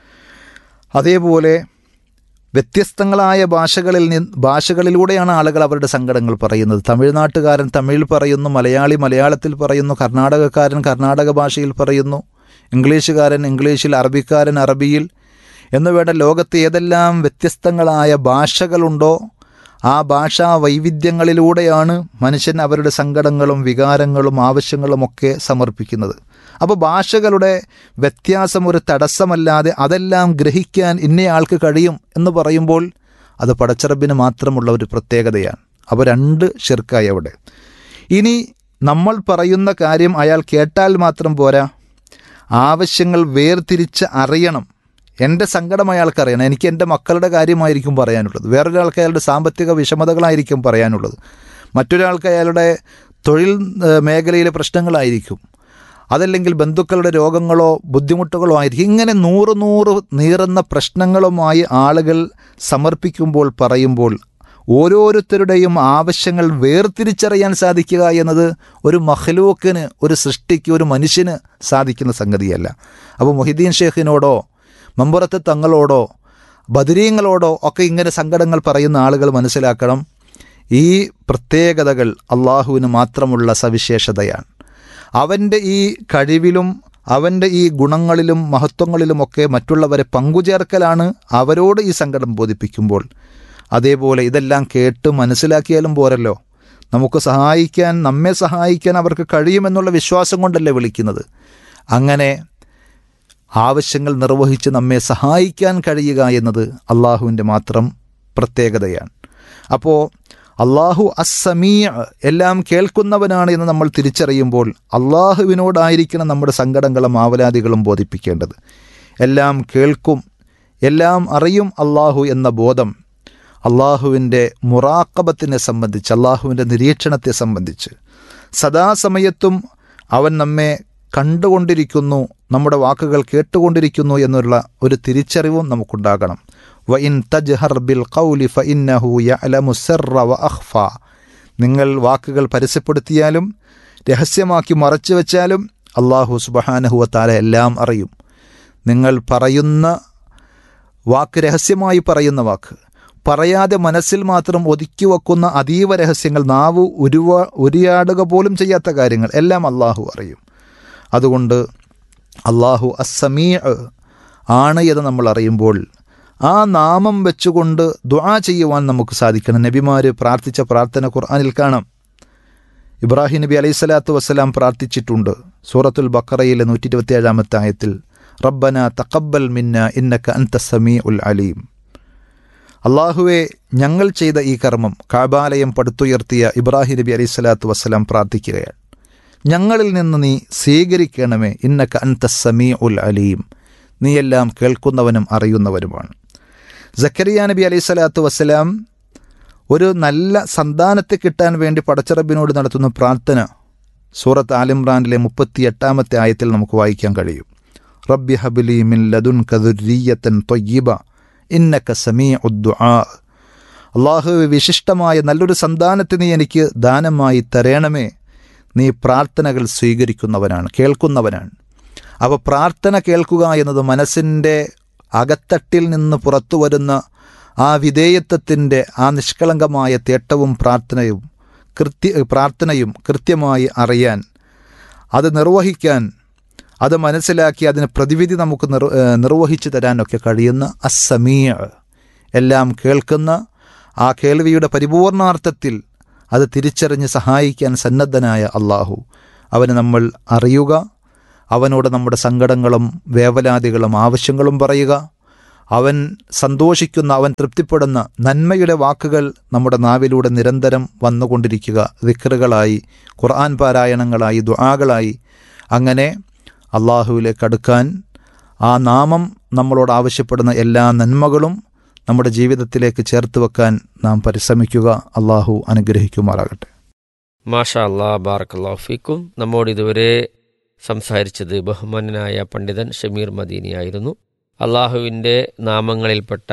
അതേപോലെ വ്യത്യസ്തങ്ങളായ ഭാഷകളിൽ നിന്ന് ഭാഷകളിലൂടെയാണ് ആളുകൾ അവരുടെ സങ്കടങ്ങൾ പറയുന്നത് തമിഴ്നാട്ടുകാരൻ തമിഴിൽ പറയുന്നു മലയാളി മലയാളത്തിൽ പറയുന്നു കർണാടകക്കാരൻ കർണാടക ഭാഷയിൽ പറയുന്നു ഇംഗ്ലീഷുകാരൻ ഇംഗ്ലീഷിൽ അറബിക്കാരൻ അറബിയിൽ എന്ന് വേണ്ട ലോകത്ത് ഏതെല്ലാം വ്യത്യസ്തങ്ങളായ ഭാഷകളുണ്ടോ ആ ഭാഷാ വൈവിധ്യങ്ങളിലൂടെയാണ് മനുഷ്യൻ അവരുടെ സങ്കടങ്ങളും വികാരങ്ങളും ആവശ്യങ്ങളും ഒക്കെ സമർപ്പിക്കുന്നത് അപ്പോൾ ഭാഷകളുടെ വ്യത്യാസം ഒരു തടസ്സമല്ലാതെ അതെല്ലാം ഗ്രഹിക്കാൻ ഇന്നയാൾക്ക് കഴിയും എന്ന് പറയുമ്പോൾ അത് പടച്ചറബിന് മാത്രമുള്ള ഒരു പ്രത്യേകതയാണ് അപ്പോൾ രണ്ട് ഷിർക്കായി അവിടെ ഇനി നമ്മൾ പറയുന്ന കാര്യം അയാൾ കേട്ടാൽ മാത്രം പോരാ ആവശ്യങ്ങൾ വേർതിരിച്ച് അറിയണം എൻ്റെ സങ്കടം അയാൾക്കറിയണം എനിക്ക് എൻ്റെ മക്കളുടെ കാര്യമായിരിക്കും പറയാനുള്ളത് വേറൊരാൾക്ക് അയാളുടെ സാമ്പത്തിക വിഷമതകളായിരിക്കും പറയാനുള്ളത് മറ്റൊരാൾക്ക് അയാളുടെ തൊഴിൽ ഏഹ്, മേഖലയിലെ പ്രശ്നങ്ങളായിരിക്കും അതല്ലെങ്കിൽ ബന്ധുക്കളുടെ രോഗങ്ങളോ ബുദ്ധിമുട്ടുകളോ ആയിരിക്കും ഇങ്ങനെ നൂറ് നൂറ് നീറുന്ന പ്രശ്നങ്ങളുമായി ആളുകൾ സമർപ്പിക്കുമ്പോൾ പറയുമ്പോൾ ഓരോരുത്തരുടെയും ആവശ്യങ്ങൾ വേർതിരിച്ചറിയാൻ സാധിക്കുക എന്നത് ഒരു മഹ്ലൂക്കിന് ഒരു സൃഷ്ടിക്ക് ഒരു മനുഷ്യന് സാധിക്കുന്ന സംഗതിയല്ല അപ്പോൾ മൊഹിദ്ദീൻ ഷേഖിനോടോ മമ്പുറത്തെ തങ്ങളോടോ ബദരീങ്ങളോടോ ഒക്കെ ഇങ്ങനെ സങ്കടങ്ങൾ പറയുന്ന ആളുകൾ മനസ്സിലാക്കണം ഈ പ്രത്യേകതകൾ അള്ളാഹുവിന് മാത്രമുള്ള സവിശേഷതയാണ് അവൻ്റെ ഈ കഴിവിലും അവൻ്റെ ഈ ഗുണങ്ങളിലും മഹത്വങ്ങളിലുമൊക്കെ മറ്റുള്ളവരെ പങ്കുചേർക്കലാണ് അവരോട് ഈ സങ്കടം ബോധിപ്പിക്കുമ്പോൾ അതേപോലെ ഇതെല്ലാം കേട്ട് മനസ്സിലാക്കിയാലും പോരല്ലോ നമുക്ക് സഹായിക്കാൻ നമ്മെ സഹായിക്കാൻ അവർക്ക് കഴിയുമെന്നുള്ള വിശ്വാസം കൊണ്ടല്ലേ വിളിക്കുന്നത് അങ്ങനെ ആവശ്യങ്ങൾ നിർവഹിച്ച് നമ്മെ സഹായിക്കാൻ കഴിയുക എന്നത് അള്ളാഹുവിൻ്റെ മാത്രം പ്രത്യേകതയാണ് അപ്പോൾ അള്ളാഹു അസ്സമീ എല്ലാം കേൾക്കുന്നവനാണ് എന്ന് നമ്മൾ തിരിച്ചറിയുമ്പോൾ അള്ളാഹുവിനോടായിരിക്കണം നമ്മുടെ സങ്കടങ്ങളും ആവലാദികളും ബോധിപ്പിക്കേണ്ടത് എല്ലാം കേൾക്കും എല്ലാം അറിയും അള്ളാഹു എന്ന ബോധം അള്ളാഹുവിൻ്റെ മുറാക്കബത്തിനെ സംബന്ധിച്ച് അള്ളാഹുവിൻ്റെ നിരീക്ഷണത്തെ സംബന്ധിച്ച് സദാസമയത്തും അവൻ നമ്മെ കണ്ടുകൊണ്ടിരിക്കുന്നു നമ്മുടെ വാക്കുകൾ കേട്ടുകൊണ്ടിരിക്കുന്നു എന്നുള്ള ഒരു തിരിച്ചറിവും നമുക്കുണ്ടാകണം വ ഇൻ തജ്ഹർ ബിൽ ഖൗലി ഫ ഇന്നഹു യഅലമു സിർറ വ അഖ്ഫ നിങ്ങൾ വാക്കുകൾ പരസ്യപ്പെടുത്തിയാലും രഹസ്യമാക്കി മറച്ചു വെച്ചാലും അള്ളാഹു സുബഹാനഹുവ താല എല്ലാം അറിയും നിങ്ങൾ പറയുന്ന വാക്ക് രഹസ്യമായി പറയുന്ന വാക്ക് പറയാതെ മനസ്സിൽ മാത്രം ഒതുക്കി വെക്കുന്ന അതീവ രഹസ്യങ്ങൾ നാവ് ഉരുവ ഉരിയാടുക പോലും ചെയ്യാത്ത കാര്യങ്ങൾ എല്ലാം അള്ളാഹു അറിയും അതുകൊണ്ട് അള്ളാഹു അസ്സമീ ആണ് എന്ന് നമ്മൾ അറിയുമ്പോൾ ആ നാമം വെച്ചുകൊണ്ട് ദുആ ചെയ്യുവാൻ നമുക്ക് സാധിക്കണം നബിമാർ പ്രാർത്ഥിച്ച പ്രാർത്ഥന ഖുർആനിൽ കാണാം ഇബ്രാഹിം നബി അലൈഹി സ്വലാത്തു വസ്സലാം പ്രാർത്ഥിച്ചിട്ടുണ്ട് സൂറത്തുൽ ബക്കറയിലെ നൂറ്റി ഇരുപത്തിയേഴാമത്തെ ആയത്തിൽ റബ്ബന തക്കബൽ മിന്ന ഇന്നക അൻത സമീ ഉൽ അലീം അള്ളാഹുവെ ഞങ്ങൾ ചെയ്ത ഈ കർമ്മം കാബാലയം പടുത്തുയർത്തിയ ഇബ്രാഹിം നബി അലൈഹി സ്വലാത്തു വസ്സലാം പ്രാർത്ഥിക്കുകയാണ് ഞങ്ങളിൽ നിന്ന് നീ സ്വീകരിക്കണമേ ഇന്നക അൻത സമീ ഉൽ അലീം നീയെല്ലാം കേൾക്കുന്നവനും അറിയുന്നവനുമാണ് ജക്കരിയ നബി അലൈഹി സ്വലാത്തു വസ്സലാം ഒരു നല്ല സന്താനത്തെ കിട്ടാൻ വേണ്ടി പടച്ചറബിനോട് നടത്തുന്ന പ്രാർത്ഥന സൂറത്ത് ആലിമ്രാനിലെ മുപ്പത്തി എട്ടാമത്തെ ആയത്തിൽ നമുക്ക് വായിക്കാൻ കഴിയും റബ്ബി ഹബിലി മിൻ ലദുൻ കദുരീയത്തൻ തൊയ്യിബ ഇന്നക്ക സമീ ഉദ്ദുആ അള്ളാഹു വിശിഷ്ടമായ നല്ലൊരു സന്താനത്തെ നീ എനിക്ക് ദാനമായി തരേണമേ നീ പ്രാർത്ഥനകൾ സ്വീകരിക്കുന്നവനാണ് കേൾക്കുന്നവനാണ് അപ്പോൾ പ്രാർത്ഥന കേൾക്കുക എന്നത് മനസ്സിൻ്റെ അകത്തട്ടിൽ നിന്ന് പുറത്തു വരുന്ന ആ വിധേയത്വത്തിൻ്റെ ആ നിഷ്കളങ്കമായ തേട്ടവും പ്രാർത്ഥനയും കൃത്യ പ്രാർത്ഥനയും കൃത്യമായി അറിയാൻ അത് നിർവഹിക്കാൻ അത് മനസ്സിലാക്കി അതിന് പ്രതിവിധി നമുക്ക് നിർ നിർവഹിച്ചു തരാനൊക്കെ കഴിയുന്ന അസമീയ എല്ലാം കേൾക്കുന്ന ആ കേൾവിയുടെ പരിപൂർണാർത്ഥത്തിൽ അത് തിരിച്ചറിഞ്ഞ് സഹായിക്കാൻ സന്നദ്ധനായ അള്ളാഹു അവന് നമ്മൾ അറിയുക അവനോട് നമ്മുടെ സങ്കടങ്ങളും വേവലാതികളും ആവശ്യങ്ങളും പറയുക അവൻ സന്തോഷിക്കുന്ന അവൻ തൃപ്തിപ്പെടുന്ന നന്മയുടെ വാക്കുകൾ നമ്മുടെ നാവിലൂടെ നിരന്തരം വന്നുകൊണ്ടിരിക്കുക ദിക്കറുകളായി ഖുർആൻ പാരായണങ്ങളായി ദുആകളായി അങ്ങനെ അള്ളാഹുവിലേക്ക് അടുക്കാൻ ആ നാമം നമ്മളോട് ആവശ്യപ്പെടുന്ന എല്ലാ നന്മകളും നമ്മുടെ ജീവിതത്തിലേക്ക് ചേർത്ത് വെക്കാൻ നാം പരിശ്രമിക്കുക അള്ളാഹു അനുഗ്രഹിക്കുമാറാകട്ടെ മാഷാ അല്ലാ ബാറക്കല്ലാഹു ഫീക്കും നമ്മോട് ഇതുവരെ സംസാരിച്ചത് ബഹുമാനനായ പണ്ഡിതൻ ഷമീർ മദീനിയായിരുന്നു അള്ളാഹുവിൻ്റെ നാമങ്ങളിൽപ്പെട്ട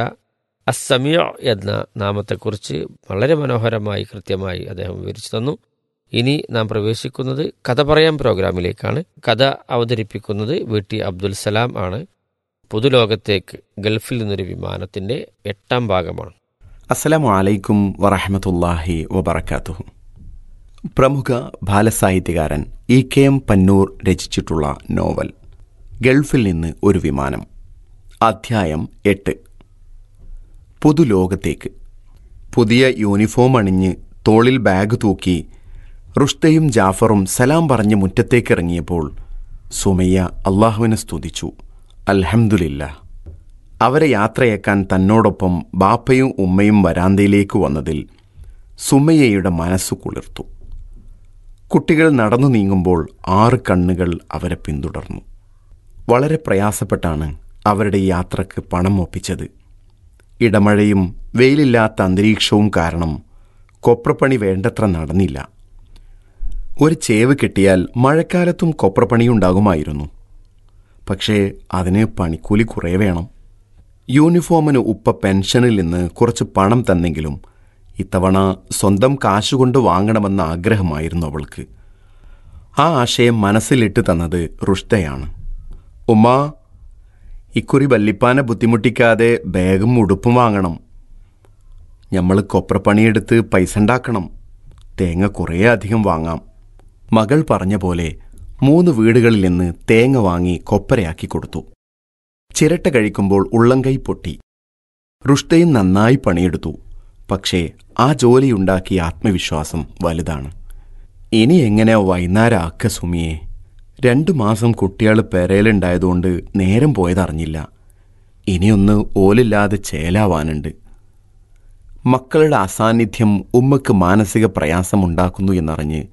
അസമിയ എന്ന നാമത്തെക്കുറിച്ച് വളരെ മനോഹരമായി കൃത്യമായി അദ്ദേഹം വിവരിച്ചു തന്നു ഇനി നാം പ്രവേശിക്കുന്നത് കഥ പറയാം പ്രോഗ്രാമിലേക്കാണ് കഥ അവതരിപ്പിക്കുന്നത് വി ടി അബ്ദുൽ സലാം ആണ് പുതുലോകത്തേക്ക് ഗൾഫിൽ നിന്നൊരു വിമാനത്തിൻ്റെ എട്ടാം ഭാഗമാണ് അസ്സലാമു അലൈക്കും വറഹമത്തല്ലാഹി വബർക്കാത്തുഹു പ്രമുഖ ബാലസാഹിത്യകാരൻ ഇ കെ എം പന്നൂർ രചിച്ചിട്ടുള്ള നോവൽ ഗൾഫിൽ നിന്ന് ഒരു വിമാനം അധ്യായം എട്ട് പുതുലോകത്തേക്ക് പുതിയ യൂണിഫോം അണിഞ്ഞ് തോളിൽ ബാഗ് തൂക്കി റുഷ്തയും ജാഫറും സലാം പറഞ്ഞ് മുറ്റത്തേക്കിറങ്ങിയപ്പോൾ സുമയ്യ അള്ളാഹുവിനെ സ്തുതിച്ചു അൽഹംദുലില്ല അവരെ യാത്രയേക്കാൻ തന്നോടൊപ്പം ബാപ്പയും ഉമ്മയും വരാന്തയിലേക്ക് വന്നതിൽ സുമയ്യയുടെ മനസ്സു കുളിർത്തു കുട്ടികൾ നടന്നു നീങ്ങുമ്പോൾ ആറ് കണ്ണുകൾ അവരെ പിന്തുടർന്നു വളരെ പ്രയാസപ്പെട്ടാണ് അവരുടെ യാത്രക്ക് പണം ഒപ്പിച്ചത് ഇടമഴയും വെയിലില്ലാത്ത അന്തരീക്ഷവും കാരണം കൊപ്രപ്പണി വേണ്ടത്ര നടന്നില്ല ഒരു ചേവ് കിട്ടിയാൽ മഴക്കാലത്തും കൊപ്രപ്പണിയുണ്ടാകുമായിരുന്നു പക്ഷേ അതിന് പണിക്കൂലി കുറേ വേണം യൂണിഫോമിന് ഉപ്പ പെൻഷനിൽ നിന്ന് കുറച്ച് പണം തന്നെങ്കിലും ഇത്തവണ സ്വന്തം കാശുകൊണ്ട് വാങ്ങണമെന്ന ആഗ്രഹമായിരുന്നു അവൾക്ക് ആ ആശയം മനസ്സിലിട്ട് തന്നത് റുഷ്തയാണ് ഉമ്മ ഇക്കുറി വല്ലിപ്പാനെ ബുദ്ധിമുട്ടിക്കാതെ ബാഗും ഉടുപ്പും വാങ്ങണം നമ്മൾ കൊപ്രപ്പണിയെടുത്ത് പൈസ ഉണ്ടാക്കണം തേങ്ങ കുറേ അധികം വാങ്ങാം മകൾ പറഞ്ഞ പോലെ മൂന്ന് വീടുകളിൽ നിന്ന് തേങ്ങ വാങ്ങി കൊപ്പരയാക്കി കൊടുത്തു ചിരട്ട കഴിക്കുമ്പോൾ ഉള്ളംകൈ പൊട്ടി റുഷ്തയും നന്നായി പണിയെടുത്തു പക്ഷേ ആ ജോലിയുണ്ടാക്കിയ ആത്മവിശ്വാസം വലുതാണ് ഇനി എങ്ങനെ വൈകുന്നേരം ആക്ക സുമിയെ രണ്ടു മാസം കുട്ടികൾ പെരയിലുണ്ടായതുകൊണ്ട് നേരം പോയതറിഞ്ഞില്ല ഇനിയൊന്ന് ഓലില്ലാതെ ചേലാവാനുണ്ട് മക്കളുടെ അസാന്നിധ്യം ഉമ്മക്ക് മാനസിക പ്രയാസമുണ്ടാക്കുന്നു എന്നറിഞ്ഞ്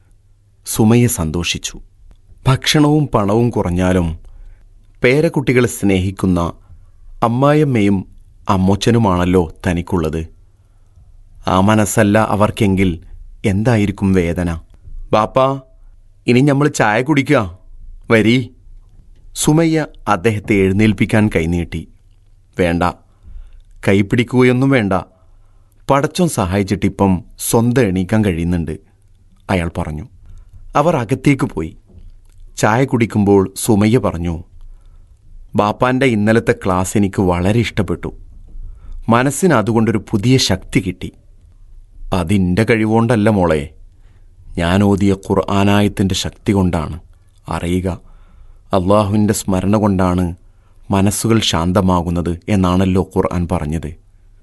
സുമയ്യ സന്തോഷിച്ചു ഭക്ഷണവും പണവും കുറഞ്ഞാലും പേരക്കുട്ടികളെ സ്നേഹിക്കുന്ന അമ്മായിയമ്മയും അമ്മോച്ചനുമാണല്ലോ തനിക്കുള്ളത് ആ മനസ്സല്ല അവർക്കെങ്കിൽ എന്തായിരിക്കും വേദന ബാപ്പാ ഇനി നമ്മൾ ചായ കുടിക്കുക വരീ സുമയ്യ അദ്ദേഹത്തെ എഴുന്നേൽപ്പിക്കാൻ കൈനീട്ടി വേണ്ട കൈപ്പിടിക്കുകയൊന്നും വേണ്ട പടച്ചോൻ സഹായിച്ചിട്ടിപ്പം സ്വന്തം എണീക്കാൻ കഴിയുന്നുണ്ട് അയാൾ പറഞ്ഞു അവർ അകത്തേക്ക് പോയി ചായ കുടിക്കുമ്പോൾ സുമയ്യ പറഞ്ഞു ബാപ്പാൻ്റെ ഇന്നലത്തെ ക്ലാസ് എനിക്ക് വളരെ ഇഷ്ടപ്പെട്ടു മനസ്സിന് അതുകൊണ്ടൊരു പുതിയ ശക്തി കിട്ടി അതിൻ്റെ കഴിവുകൊണ്ടല്ല മോളെ ഞാൻ ഓതിയ ഖുർആനായത്തിൻ്റെ ശക്തി കൊണ്ടാണ് അറിയുക അള്ളാഹുവിൻ്റെ സ്മരണ കൊണ്ടാണ് മനസ്സുകൾ ശാന്തമാകുന്നത് എന്നാണല്ലോ ഖുർആൻ പറഞ്ഞത്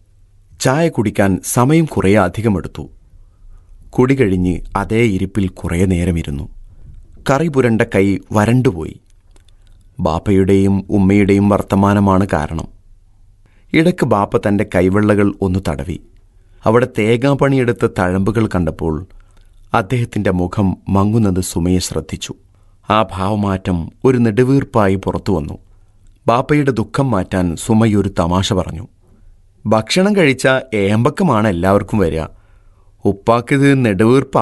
ചായ കുടിക്കാൻ സമയം കുറേ അധികമെടുത്തു കുടി കഴിഞ്ഞ് അതേ ഇരിപ്പിൽ കുറേ നേരമിരുന്നു കറി പുരണ്ട കൈ വരണ്ടുപോയി ബാപ്പയുടെയും ഉമ്മയുടെയും വർത്തമാനമാണ് കാരണം ഇടയ്ക്ക് ബാപ്പ തൻ്റെ കൈവെള്ളകൾ ഒന്ന് തടവി അവിടെ തേങ്ങാപ്പണിയെടുത്ത തഴമ്പുകൾ കണ്ടപ്പോൾ അദ്ദേഹത്തിൻ്റെ മുഖം മങ്ങുന്നത് സുമയെ ശ്രദ്ധിച്ചു ആ ഭാവമാറ്റം ഒരു നെടുവീർപ്പായി പുറത്തു വന്നു ബാപ്പയുടെ ദുഃഖം മാറ്റാൻ സുമയ്യ ഒരു തമാശ പറഞ്ഞു ഭക്ഷണം കഴിച്ച ഏമ്പക്കമാണ് എല്ലാവർക്കും വരിക ഉപ്പാക്കിത് നെടുവീർപ്പാ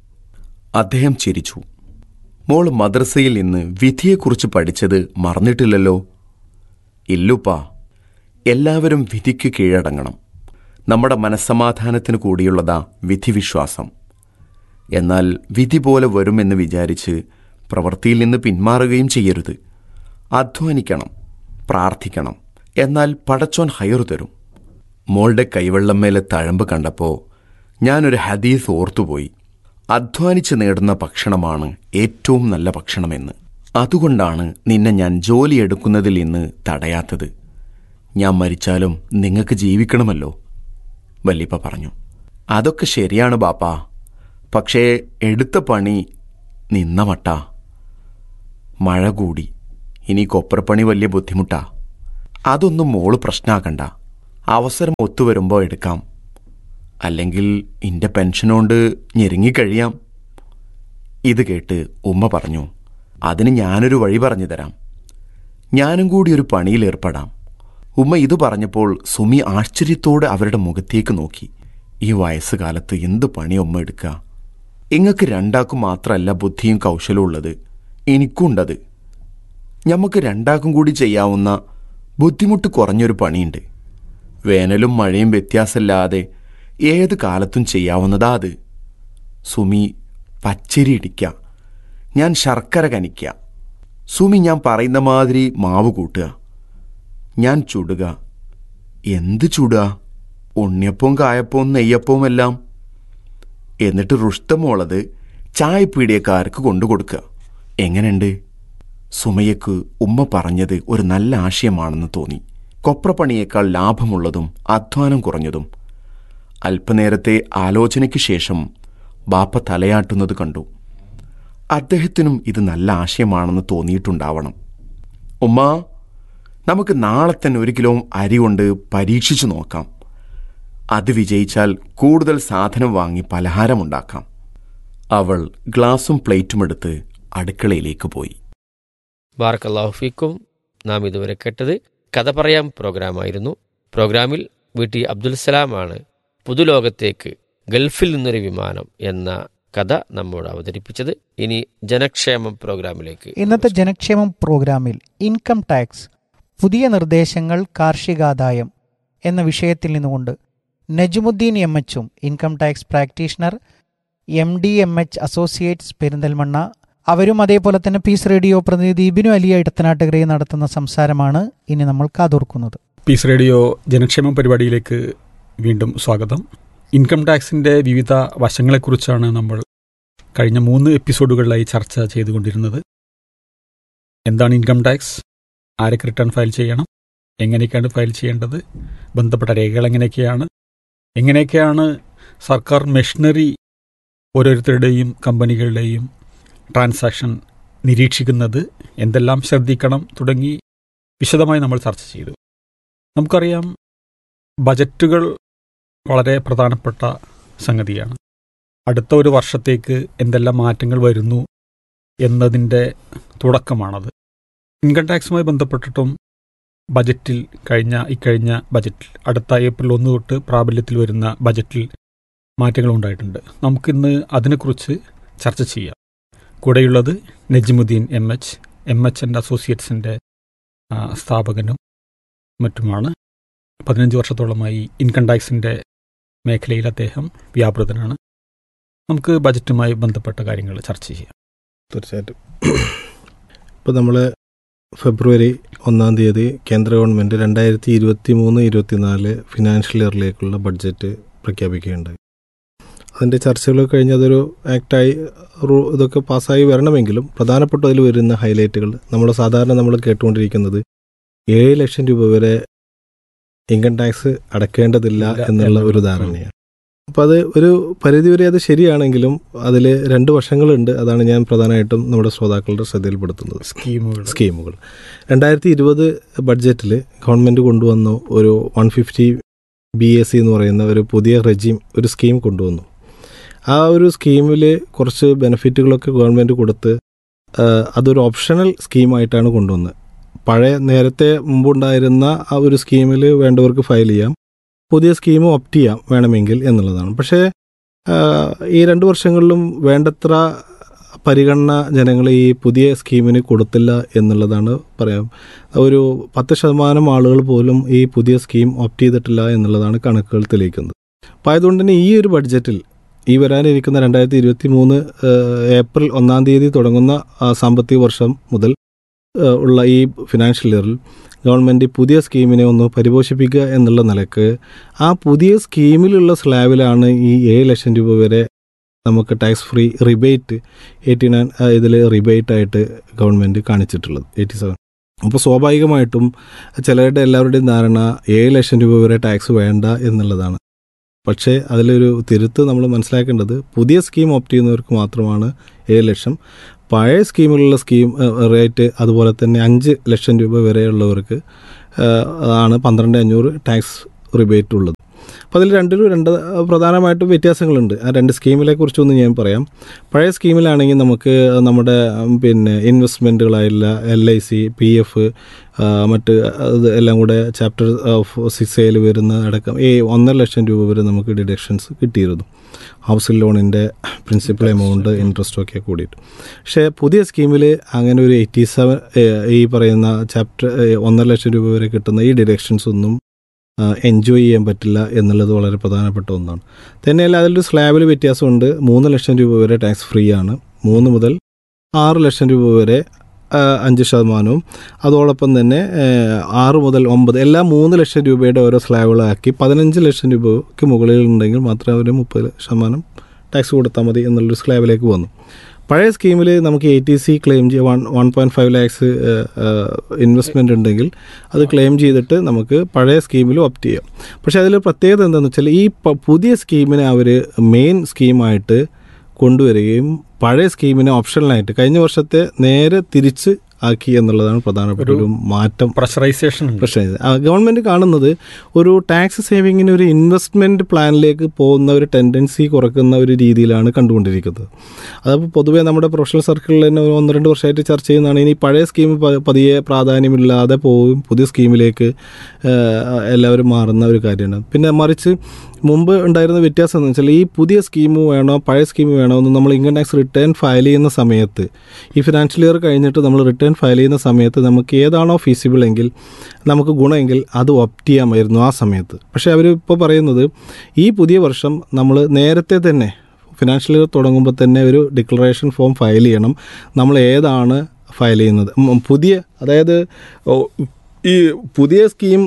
അദ്ദേഹം ചിരിച്ചു മോൾ മദ്രസയിൽ നിന്ന് വിധിയെക്കുറിച്ച് പഠിച്ചത് മറന്നിട്ടില്ലല്ലോ ഇല്ലുപ്പാ എല്ലാവരും വിധിക്ക് കീഴടങ്ങണം നമ്മുടെ മനസ്സമാധാനത്തിന് കൂടിയുള്ളതാ വിധിവിശ്വാസം എന്നാൽ വിധി പോലെ വരുമെന്ന് വിചാരിച്ച് പ്രവൃത്തിയിൽ നിന്ന് പിന്മാറുകയും ചെയ്യരുത് അധ്വാനിക്കണം പ്രാർത്ഥിക്കണം എന്നാൽ പടച്ചോൻ ഹയറു തരും മോളുടെ കൈവെള്ളം മേലെ തഴമ്പ് കണ്ടപ്പോൾ ഞാനൊരു ഹദീസ് ഓർത്തുപോയി അധ്വാനിച്ച് നേടുന്ന ഭക്ഷണമാണ് ഏറ്റവും നല്ല ഭക്ഷണമെന്ന് അതുകൊണ്ടാണ് നിന്നെ ഞാൻ ജോലിയെടുക്കുന്നതിൽ നിന്ന് തടയാത്തത് ഞാൻ മരിച്ചാലും നിങ്ങൾക്ക് ജീവിക്കണമല്ലോ വല്ലിപ്പ പറഞ്ഞു അതൊക്കെ ശരിയാണ് ബാപ്പാ പക്ഷേ എടുത്ത പണി നിന്ന മട്ട മഴ കൂടി ഇനി കൊപ്രപ്പണി വലിയ ബുദ്ധിമുട്ടാ അതൊന്നും മോള് പ്രശ്നമാക്കണ്ട അവസരം ഒത്തുവരുമ്പോൾ എടുക്കാം അല്ലെങ്കിൽ ഇൻ്റെ പെൻഷനുകൊണ്ട് ഞെരുങ്ങിക്കഴിയാം ഇത് കേട്ട് ഉമ്മ പറഞ്ഞു അതിന് ഞാനൊരു വഴി പറഞ്ഞു തരാം ഞാനും കൂടി ഒരു പണിയിൽ ഏർപ്പെടാം ഉമ്മ ഇത് പറഞ്ഞപ്പോൾ സുമി ആശ്ചര്യത്തോടെ അവരുടെ മുഖത്തേക്ക് നോക്കി ഈ വയസ്സുകാലത്ത് എന്ത് പണി ഉമ്മ എടുക്കുക ഇങ്ങക്ക് രണ്ടാക്കും മാത്രമല്ല ബുദ്ധിയും കൗശലവും ഉള്ളത് എനിക്കുണ്ടത് ഞമ്മക്ക് രണ്ടാക്കും കൂടി ചെയ്യാവുന്ന ബുദ്ധിമുട്ട് കുറഞ്ഞൊരു പണിയുണ്ട് വേനലും മഴയും വ്യത്യാസമില്ലാതെ ഏത് കാലത്തും ചെയ്യാവുന്നതാ അത് സുമി പച്ചരി ഇടിക്കുക ഞാൻ ശർക്കര കനിക്കുക സുമി ഞാൻ പറയുന്ന മാതിരി മാവ് കൂട്ടുക ഞാൻ ചുടുക എന്ത് ചുടുക ഉണ്ണിയപ്പവും കായപ്പവും നെയ്യപ്പവും എല്ലാം എന്നിട്ട് റുഷ്ടമോളത് ചായപ്പീടിയക്കാർക്ക് കൊണ്ടുകൊടുക്കുക എങ്ങനെയുണ്ട് സുമയ്യക്ക് ഉമ്മ പറഞ്ഞത് ഒരു നല്ല ആശയമാണെന്ന് തോന്നി കൊപ്രപ്പണിയേക്കാൾ ലാഭമുള്ളതും അധ്വാനം കുറഞ്ഞതും അല്പനേരത്തെ ആലോചനയ്ക്ക് ശേഷം ബാപ്പ തലയാട്ടുന്നത് കണ്ടു അദ്ദേഹത്തിനും ഇത് നല്ല ആശയമാണെന്ന് തോന്നിയിട്ടുണ്ടാവണം ഉമ്മ നമുക്ക് നാളെ തന്നെ ഒരു കിലോ അരി കൊണ്ട് പരീക്ഷിച്ചു നോക്കാം അത് വിജയിച്ചാൽ കൂടുതൽ സാധനം വാങ്ങി പലഹാരമുണ്ടാക്കാം അവൾ ഗ്ലാസും പ്ലേറ്റും എടുത്ത് അടുക്കളയിലേക്ക് പോയി ബാർക്കല്ലാഹു ഫീക്കും നാം ഇതുവരെ കേട്ടത് കഥ പറയാം പ്രോഗ്രാമായിരുന്നു പ്രോഗ്രാമിൽ വി ടി അബ്ദുൽ സലാമാണ് പുതുലോകത്തേക്ക് ഗൾഫിൽ നിന്നൊരു വിമാനം എന്ന കഥ നമ്മോട് അവതരിപ്പിച്ചത് ഇനി ജനക്ഷേമം പ്രോഗ്രാമിലേക്ക് ഇന്നത്തെ ജനക്ഷേമം പ്രോഗ്രാമിൽ ഇൻകം ടാക്സ് പുതിയ നിർദ്ദേശങ്ങൾ കാർഷികാദായം എന്ന വിഷയത്തിൽ നിന്നുകൊണ്ട് നജുമുദ്ദീൻ എം എച്ചും income tax practitioner M D M H associates Perinthalmanna അവരും അതേപോലെ തന്നെ പീസ് റേഡിയോ പ്രതിനിധി ഇബിനു അലിയ ഇടത്തനാട്ടുകരയിൽ നടത്തുന്ന സംസാരമാണ് ഇനി നമ്മൾ കാതോർക്കുന്നത് പീസ് റേഡിയോ ജനക്ഷേമ പരിപാടിയിലേക്ക് വീണ്ടും സ്വാഗതം ഇൻകം ടാക്സിൻ്റെ വിവിധ വശങ്ങളെക്കുറിച്ചാണ് നമ്മൾ കഴിഞ്ഞ മൂന്ന് എപ്പിസോഡുകളിലായി ചർച്ച ചെയ്തുകൊണ്ടിരുന്നത് എന്താണ് ഇൻകം ടാക്സ് ആരൊക്കെ റിട്ടേൺ ഫയൽ ചെയ്യണം എങ്ങനെയൊക്കെയാണ് ഫയൽ ചെയ്യേണ്ടത് ബന്ധപ്പെട്ട രേഖകൾ എങ്ങനെയൊക്കെയാണ് എങ്ങനെയൊക്കെയാണ് സർക്കാർ മെഷീനറി ഓരോരുത്തരുടെയും കമ്പനികളുടെയും ട്രാൻസാക്ഷൻ നിരീക്ഷിക്കുന്നത് എന്തെല്ലാം ശ്രദ്ധിക്കണം തുടങ്ങി വിശദമായി നമ്മൾ ചർച്ച ചെയ്തു നമുക്കറിയാം ബജറ്റുകൾ വളരെ പ്രധാനപ്പെട്ട സംഗതിയാണ് അടുത്ത ഒരു വർഷത്തേക്ക് എന്തെല്ലാം മാറ്റങ്ങൾ വരുന്നു എന്നതിൻ്റെ തുടക്കമാണത് ഇൻകം ടാക്സുമായി ബന്ധപ്പെട്ടിട്ടും ബജറ്റിൽ കഴിഞ്ഞ ഇക്കഴിഞ്ഞ ബജറ്റിൽ അടുത്ത ഏപ്രിൽ ഒന്ന് തൊട്ട് പ്രാബല്യത്തിൽ വരുന്ന ബജറ്റിൽ മാറ്റങ്ങൾ ഉണ്ടായിട്ടുണ്ട് നമുക്കിന്ന് അതിനെക്കുറിച്ച് ചർച്ച ചെയ്യാം കൂടെയുള്ളത് Najimudheen M H M H and അസോസിയേറ്റ്സിൻ്റെ ആ, സ്ഥാപകനും മറ്റുമാണ് പതിനഞ്ച് വർഷത്തോളമായി ഇൻകം ടാക്സിൻ്റെ മേഖലയിൽ അദ്ദേഹം വ്യാപൃതനാണ് നമുക്ക് ബജറ്റുമായി ബന്ധപ്പെട്ട കാര്യങ്ങൾ ചർച്ച ചെയ്യാം തീർച്ചയായിട്ടും ഇപ്പോൾ നമ്മൾ ഫെബ്രുവരി ഒന്നാം തീയതി കേന്ദ്ര ഗവൺമെൻറ് രണ്ടായിരത്തി ഇരുപത്തി മൂന്ന് ഇരുപത്തിനാല് ഫിനാൻഷ്യൽ ഇയറിലേക്കുള്ള ബഡ്ജറ്റ് പ്രഖ്യാപിക്കുകയുണ്ടായി അതിൻ്റെ ചർച്ചകൾ കഴിഞ്ഞ് അതൊരു ആക്റ്റായി റൂ ഇതൊക്കെ പാസ്സായി വരണമെങ്കിലും പ്രധാനപ്പെട്ട അതിൽ വരുന്ന ഹൈലൈറ്റുകൾ നമ്മൾ സാധാരണ നമ്മൾ കേട്ടുകൊണ്ടിരിക്കുന്നത് ഏഴ് ലക്ഷം രൂപ വരെ ഇൻകം ടാക്സ് അടക്കേണ്ടതില്ല ഇല്ല എന്നുള്ള ഒരു എന്നുള്ള- ധാരണയാണ് അപ്പോൾ അത് ഒരു പരിധിവരെ അത് ശരിയാണെങ്കിലും അതിൽ രണ്ട് വശങ്ങളുണ്ട് അതാണ് ഞാൻ പ്രധാനമായിട്ടും നമ്മുടെ ശ്രോതാക്കളുടെ ശ്രദ്ധയിൽപ്പെടുത്തുന്നത് സ്കീമുകൾ സ്കീമുകൾ രണ്ടായിരത്തി ഇരുപത് ബഡ്ജറ്റിൽ ഗവൺമെൻറ് കൊണ്ടുവന്നു ഒരു one fifty B S C എന്ന് പറയുന്ന ഒരു പുതിയ റെജീം ഒരു സ്കീം കൊണ്ടുവന്നു ആ ഒരു സ്കീമിൽ കുറച്ച് ബെനിഫിറ്റുകളൊക്കെ ഗവൺമെൻറ് കൊടുത്ത് ആ, അതൊരു ഓപ്ഷണൽ സ്കീമായിട്ടാണ് കൊണ്ടുവന്നത് പഴയ നേരത്തെ മുമ്പുണ്ടായിരുന്ന ആ ഒരു സ്കീമിൽ വേണ്ടവർക്ക് ഫയൽ ചെയ്യാം പുതിയ സ്കീം ഓപ്റ്റ് ചെയ്യാം വേണമെങ്കിൽ എന്നുള്ളതാണ് പക്ഷേ ആ, ഈ രണ്ട് വർഷങ്ങളിലും വേണ്ടത്ര പരിഗണന ജനങ്ങൾ ഈ പുതിയ സ്കീമിന് കൊടുത്തില്ല എന്നുള്ളതാണ് പറയാം ഒരു പത്ത് ശതമാനം ആളുകൾ പോലും ഈ പുതിയ സ്കീം ഓപ്റ്റ് ചെയ്തിട്ടില്ല എന്നുള്ളതാണ് കണക്കുകൾ തെളിയിക്കുന്നത് അപ്പോൾ ആയതുകൊണ്ട് തന്നെ ഈ ഒരു ബഡ്ജറ്റിൽ ഈ വരാനിരിക്കുന്ന രണ്ടായിരത്തി ഇരുപത്തി മൂന്ന് ഏപ്രിൽ ഒന്നാം തീയതി തുടങ്ങുന്ന ആ, സാമ്പത്തിക വർഷം മുതൽ ആ, ഉള്ള ഈ ഫിനാൻഷ്യൽ ഇയറിൽ ഗവൺമെൻറ് പുതിയ സ്കീമിനെ ഒന്ന് പരിപോഷിപ്പിക്കുക എന്നുള്ള നിലക്ക് ആ പുതിയ സ്കീമിലുള്ള സ്ലാബിലാണ് ഈ ഏഴ് ലക്ഷം രൂപ വരെ നമുക്ക് tax free rebate eighty nine ഇതിൽ റിബേറ്റ് ആയിട്ട് ഗവൺമെൻറ് കാണിച്ചിട്ടുള്ളത് എയ്റ്റി സെവൻ അപ്പോൾ സ്വാഭാവികമായിട്ടും ചിലരുടെ എല്ലാവരുടെയും ധാരണ ഏഴ് ലക്ഷം രൂപ വരെ ടാക്സ് വേണ്ട എന്നുള്ളതാണ് പക്ഷേ അതിലൊരു തിരുത്ത് നമ്മൾ മനസ്സിലാക്കേണ്ടത് പുതിയ സ്കീം ഓപ്റ്റ് ചെയ്യുന്നവർക്ക് മാത്രമാണ് ഏഴ് ലക്ഷം പഴയ സ്കീമിലുള്ള സ്കീം ഏഹ്, റേറ്റ് അതുപോലെ തന്നെ അഞ്ച് ലക്ഷം രൂപ വരെയുള്ളവർക്ക് ഏഹ്, ആണ് പന്ത്രണ്ട് അഞ്ഞൂറ് ടാക്സ് റിബേറ്റ് ഉള്ളത് അപ്പോൾ അതിൽ രണ്ടിലും രണ്ട് പ്രധാനമായിട്ടും വ്യത്യാസങ്ങളുണ്ട് ആ രണ്ട് സ്കീമിനെ കുറിച്ചൊന്ന് ഞാൻ പറയാം പഴയ സ്കീമിലാണെങ്കിൽ നമുക്ക് നമ്മുടെ ഉം, പിന്നെ ഇൻവെസ്റ്റ്മെൻറ്റുകളായിട്ടുള്ള L I C P F മറ്റ് അത് എല്ലാം കൂടെ ചാപ്റ്റർ സിക്സ് എയിൽ വരുന്ന അടക്കം ഈ ഒന്നര ലക്ഷം രൂപ വരെ നമുക്ക് ഡിഡക്ഷൻസ് കിട്ടിയിരുന്നു ഹൗസിംഗ് ലോണിൻ്റെ പ്രിൻസിപ്പൽ എമൗണ്ട് ഇൻട്രസ്റ്റ് ഒക്കെ കൂടിയിട്ട് പക്ഷേ പുതിയ സ്കീമിൽ അങ്ങനെ ഒരു എയ്റ്റി സെവൻ ഈ പറയുന്ന ചാപ്റ്റർ ഒന്നര ലക്ഷം രൂപ വരെ കിട്ടുന്ന ഈ ഡിഡക്ഷൻസ് ഒന്നും എൻജോയ് ചെയ്യാൻ പറ്റില്ല എന്നുള്ളത് വളരെ പ്രധാനപ്പെട്ട ഒന്നാണ് തന്നെയല്ല അതിലൊരു സ്ലാബിൽ വ്യത്യാസമുണ്ട് മൂന്ന് ലക്ഷം രൂപ വരെ ടാക്സ് ഫ്രീ ആണ് മൂന്ന് മുതൽ ആറ് ലക്ഷം രൂപ വരെ ആ, അഞ്ച് ശതമാനവും അതോടൊപ്പം തന്നെ ഏഹ്, ആറ് മുതൽ ഒമ്പത് എല്ലാം മൂന്ന് ലക്ഷം രൂപയുടെ ഓരോ സ്ലാബുകളാക്കി പതിനഞ്ച് ലക്ഷം രൂപയ്ക്ക് മുകളിൽ ഉണ്ടെങ്കിൽ മാത്രമേ അവർ മുപ്പത് ശതമാനം ടാക്സ് കൊടുത്താൽ മതി എന്നുള്ളൊരു സ്ലാബിലേക്ക് വന്നു പഴയ സ്കീമിൽ നമുക്ക് എ ടി സി ക്ലെയിം ചെയ്യാൻ one one point five lakhs investment ഉണ്ടെങ്കിൽ അത് ക്ലെയിം ചെയ്തിട്ട് നമുക്ക് പഴയ സ്കീമിൽ ഓപ്റ്റ് ചെയ്യാം പക്ഷേ അതിൽ പ്രത്യേകത എന്താണെന്ന് വെച്ചാൽ ഈ പ- പുതിയ സ്കീമിനെ അവർ മെയിൻ സ്കീമായിട്ട് കൊണ്ടുവരികയും പഴയ സ്കീമിനെ ഓപ്ഷണലായിട്ട് കഴിഞ്ഞ വർഷത്തെ നേരെ തിരിച്ച് ആക്കി എന്നുള്ളതാണ് പ്രധാനപ്പെട്ട ഒരു ഒരു മാറ്റം പ്രഷറൈസേഷൻ ഉണ്ട് പ്രശ്നം ഗവൺമെന്റ് കാണുന്നത് ഒരു ടാക്സ് സേവിങ്ങിന് ഒരു ഇൻവെസ്റ്റ്മെന്റ് പ്ലാനിലേക്ക് പോകുന്ന ഒരു ടെൻഡൻസി കുറക്കുന്ന ഒരു രീതിയിലാണ് കണ്ടുകൊണ്ടിരിക്കുന്നത് അതപ്പോൾ പൊതുവേ നമ്മുടെ പ്രൊഫഷണൽ സർക്കിളിൽ തന്നെ ഒരു ഒന്ന് രണ്ട് വർഷമായിട്ട് ചർച്ച ചെയ്യുന്നതാണ് ഇനി പഴയ സ്കീം പ- പതിയെ പ്രാധാന്യമില്ലാതെ പോകും പുതിയ സ്കീമിലേക്ക് ഏഹ്, എല്ലാവരും മാറുന്ന ഒരു കാര്യമാണ് പിന്നെ മറിച്ച് മുമ്പ് ഉണ്ടായിരുന്ന വ്യത്യാസം എന്ന് വെച്ചാൽ ഈ പുതിയ സ്കീം വേണോ പഴയ സ്കീം വേണോ എന്ന് നമ്മൾ ഇൻകം ടാക്സ് റിട്ടേൺ ഫയൽ ചെയ്യുന്ന സമയത്ത് ഈ ഫിനാൻഷ്യൽ ഇയർ കഴിഞ്ഞിട്ട് നമ്മൾ റിട്ടേൺ ഫയൽ ചെയ്യുന്ന സമയത്ത് നമുക്ക് ഏതാണോ ഫീസിബിൾ എങ്കിൽ നമുക്ക് ഗുണമെങ്കിൽ അത് ഓപ്റ്റ് ചെയ്യാമായിരുന്നു ആ സമയത്ത് പക്ഷേ അവർ ഇപ്പോൾ പറയുന്നത് ഈ പുതിയ വർഷം നമ്മൾ നേരത്തെ തന്നെ ഫിനാൻഷ്യൽ ഇയർ തുടങ്ങുമ്പോൾ തന്നെ ഒരു ഡിക്ലറേഷൻ ഫോം ഫയൽ ചെയ്യണം നമ്മൾ ഏതാണ് ഫയൽ ചെയ്യുന്നത് ഉം, പുതിയ അതായത് ഓ, ഈ പുതിയ സ്കീം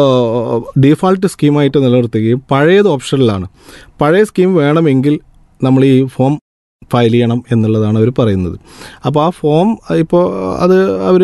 ഡീഫാൾട്ട് സ്കീമായിട്ട് നിലനിർത്തുകയും പഴയത് ഓപ്ഷനിലാണ് പഴയ സ്കീം വേണമെങ്കിൽ നമ്മൾ ഈ ഫോം ഫയൽ ചെയ്യണം എന്നുള്ളതാണ് അവർ പറയുന്നത് അപ്പോൾ ആ ഫോം ഇപ്പോൾ അത് അവർ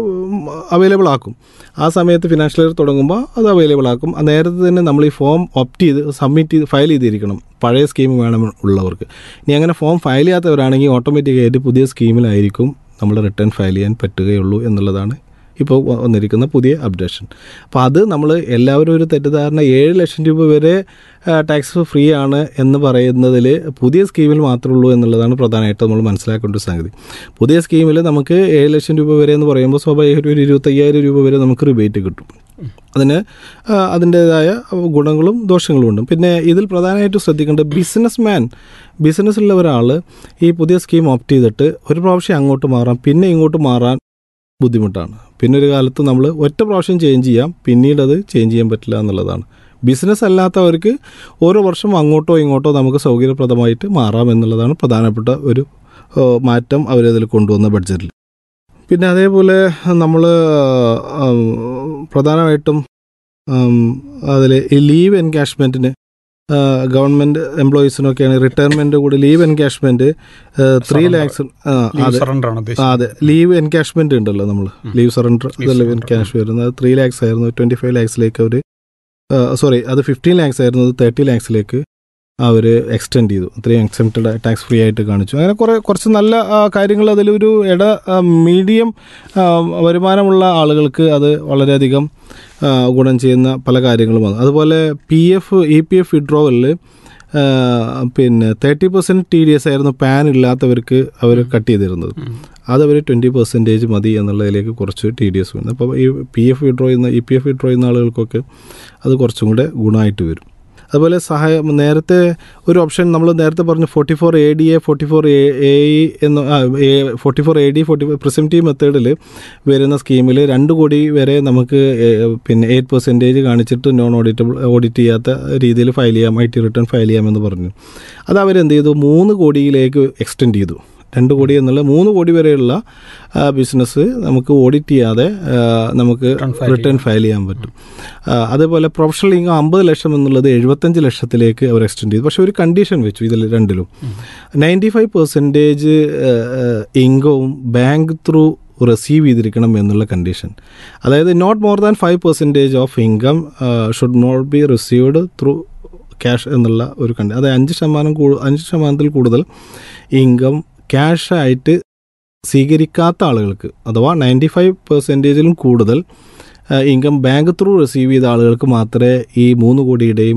അവൈലബിൾ ആക്കും ആ സമയത്ത് ഫിനാൻഷ്യൽ ഇയർ തുടങ്ങുമ്പോൾ അത് അവൈലബിൾ ആക്കും ആ നേരത്തെ തന്നെ നമ്മൾ ഈ ഫോം ഓപ്റ്റ് ചെയ്ത് സബ്മിറ്റ് ചെയ്ത് ഫയൽ ചെയ്തിരിക്കണം പഴയ സ്കീം വേണം ഉള്ളവർക്ക് ഇനി അങ്ങനെ ഫോം ഫയൽ ചെയ്യാത്തവരാണെങ്കിൽ ഓട്ടോമാറ്റിക്കായിട്ട് പുതിയ സ്കീമിലായിരിക്കും നമ്മൾ റിട്ടേൺ ഫയൽ ചെയ്യാൻ പറ്റുകയുള്ളൂ എന്നുള്ളതാണ് ഇപ്പോൾ വ- വന്നിരിക്കുന്ന പുതിയ അപ്ഡേഷൻ അപ്പോൾ അത് നമ്മൾ എല്ലാവരും ഒരു തെറ്റിദ്ധാരണ ഏഴ് ലക്ഷം രൂപ വരെ ടാക്സ് ഫ്രീ ആണ് എന്ന് പറയുന്നതിൽ പുതിയ സ്കീമിൽ മാത്രമേ ഉള്ളൂ എന്നുള്ളതാണ് പ്രധാനമായിട്ട് നമ്മൾ മനസ്സിലാക്കേണ്ട ഒരു സംഗതി പുതിയ സ്കീമിൽ നമുക്ക് ഏഴ് ലക്ഷം രൂപ വരെ എന്ന് പറയുമ്പോൾ സ്വാഭാവികമായിട്ടും ഒരു ഇരുപത്തയ്യായിരം രൂപ വരെ നമുക്ക് റിബേറ്റ് കിട്ടും അതിന് ആ, അതിൻ്റേതായ ഗുണങ്ങളും ദോഷങ്ങളും ഉണ്ട് പിന്നെ ഇതിൽ പ്രധാനമായിട്ടും ശ്രദ്ധിക്കേണ്ടത് ബിസിനസ് മാൻ ബിസിനസ്സുള്ള ഒരാൾ ഈ പുതിയ സ്കീം ഓപ്റ്റ് ചെയ്തിട്ട് ഒരു പ്രാവശ്യം അങ്ങോട്ട് മാറാം പിന്നെ ഇങ്ങോട്ട് മാറാൻ ബുദ്ധിമുട്ടാണ് പിന്നെ ഒരു കാലത്ത് നമ്മൾ ഒറ്റ പ്രാവശ്യം ചേഞ്ച് ചെയ്യാം പിന്നീട് അത് ചേഞ്ച് ചെയ്യാൻ പറ്റില്ല എന്നുള്ളതാണ് ബിസിനസ് അല്ലാത്തവർക്ക് ഓരോ വർഷം അങ്ങോട്ടോ ഇങ്ങോട്ടോ നമുക്ക് സൗകര്യപ്രദമായിട്ട് മാറാം എന്നുള്ളതാണ് പ്രധാനപ്പെട്ട ഒരു ഏ, മാറ്റം അവരതിൽ കൊണ്ടുവന്ന ബഡ്ജറ്റിൽ പിന്നെ അതേപോലെ നമ്മൾ പ്രധാനമായിട്ടും അതിൽ ഈ ലീവ് എൻകാഷ്മെൻറ്റിന് ഗവൺമെൻറ് എംപ്ലോയീസിനൊക്കെയാണ് റിട്ടയർമെൻറ്റ് കൂടി leave encashment three Surrender. Lakhs leave അതെ സറണ്ടർ ആണ് ആ, ഉദ്ദേശിച്ചത് അതെ ലീവ് എൻകാഷ്മെന്റ് ഉണ്ടല്ലോ നമ്മൾ ഉം. Leave surrender Leave surrender. Cash വരുന്നത് അത് ത്രീ ലാക്സ് ആയിരുന്നു ട്വന്റി ഫൈവ് ലാക്സിലേക്ക് അവർ സോറി അത് ഫിഫ്റ്റീൻ ലാക്സ് ആയിരുന്നു അത് തേർട്ടി ലാക്സിലേക്ക് അവർ എക്സ്റ്റെൻഡ് ചെയ്തു അത്രയും എക്സെപ്റ്റഡ് ടാക്സ് ഫ്രീ ആയിട്ട് കാണിച്ചു അങ്ങനെ കുറേ കുറച്ച് നല്ല ആ, കാര്യങ്ങൾ അതിലൊരു ഇട മീഡിയം വരുമാനമുള്ള ആളുകൾക്ക് അത് വളരെയധികം ആ, ഗുണം ചെയ്യുന്ന പല കാര്യങ്ങളും വന്നു അതുപോലെ P F E P F വിഡ്രോവലിൽ പിന്നെ thirty percent T D S ആയിരുന്നു പാൻ ഇല്ലാത്തവർക്ക് അവർ കട്ട് ചെയ്തിരുന്നത് ഉം. അതവർ ട്വൻറ്റി പെർസെൻറ്റേജ് മതി എന്നുള്ളതിലേക്ക് കുറച്ച് ടി ഡി എസ് വന്നു അപ്പോൾ ഈ പി എഫ് വിഡ്രോ ചെയ്യുന്ന ഇ പി എഫ് വിഡ്രോ ചെയ്യുന്ന ആളുകൾക്കൊക്കെ അത് കുറച്ചും കൂടെ ഗുണമായിട്ട് വരും അതുപോലെ സഹായം നേരത്തെ ഒരു ഓപ്ഷൻ നമ്മൾ നേരത്തെ പറഞ്ഞു forty four A D A forty four A A E എന്ന് forty four A D forty four presumptive മെത്തേഡിൽ വരുന്ന സ്കീമിൽ രണ്ട് കോടി വരെ നമുക്ക് ഏ, പിന്നെ എയ്റ്റ് പെർസെൻറ്റേജ് കാണിച്ചിട്ട് നോൺ ഓഡിറ്റബിൾ ഓഡിറ്റ് ചെയ്യാത്ത രീതിയിൽ ഫയൽ ചെയ്യാം ഐ ടി റിട്ടേൺ ഫയൽ ചെയ്യാമെന്ന് പറഞ്ഞു അത് അവരെന്ത് ചെയ്തു മൂന്ന് കോടിയിലേക്ക് എക്സ്റ്റെൻഡ് ചെയ്തു രണ്ട് കോടി എന്നുള്ള മൂന്ന് കോടി വരെയുള്ള ബിസിനസ് നമുക്ക് ഓഡിറ്റ് ചെയ്യാതെ ആ, നമുക്ക് Return file റിട്ടേൺ ഫയൽ ചെയ്യാൻ പറ്റും ആ, അതേപോലെ പ്രൊഫഷണൽ ഇൻകം അമ്പത് ലക്ഷം എന്നുള്ളത് എഴുപത്തഞ്ച് ലക്ഷത്തിലേക്ക് അവർ എക്സ്റ്റെൻഡ് ചെയ്തു പക്ഷേ ഒരു കണ്ടീഷൻ വെച്ചു ഇതിൽ രണ്ടിലും നയൻറ്റി ഫൈവ് പെർസെൻറ്റേജ് ഇൻകവും ബാങ്ക് ത്രൂ റിസീവ് ചെയ്തിരിക്കണം എന്നുള്ള കണ്ടീഷൻ അതായത് not more than five percentage of income should not be received through cash എന്നുള്ള ഒരു കണ്ടി അതായത് അഞ്ച് ശതമാനം കൂടു അഞ്ച് ശതമാനത്തിൽ കൂടുതൽ ഇൻകം ക്യാഷായിട്ട് സ്വീകരിക്കാത്ത ആളുകൾക്ക് അഥവാ നയൻറ്റി ഫൈവ് പെർസെൻറ്റേജിലും കൂടുതൽ ഇൻകം ബാങ്ക് ത്രൂ റിസീവ് ചെയ്ത ആളുകൾക്ക് മാത്രമേ ഈ മൂന്ന് കോടിയുടെയും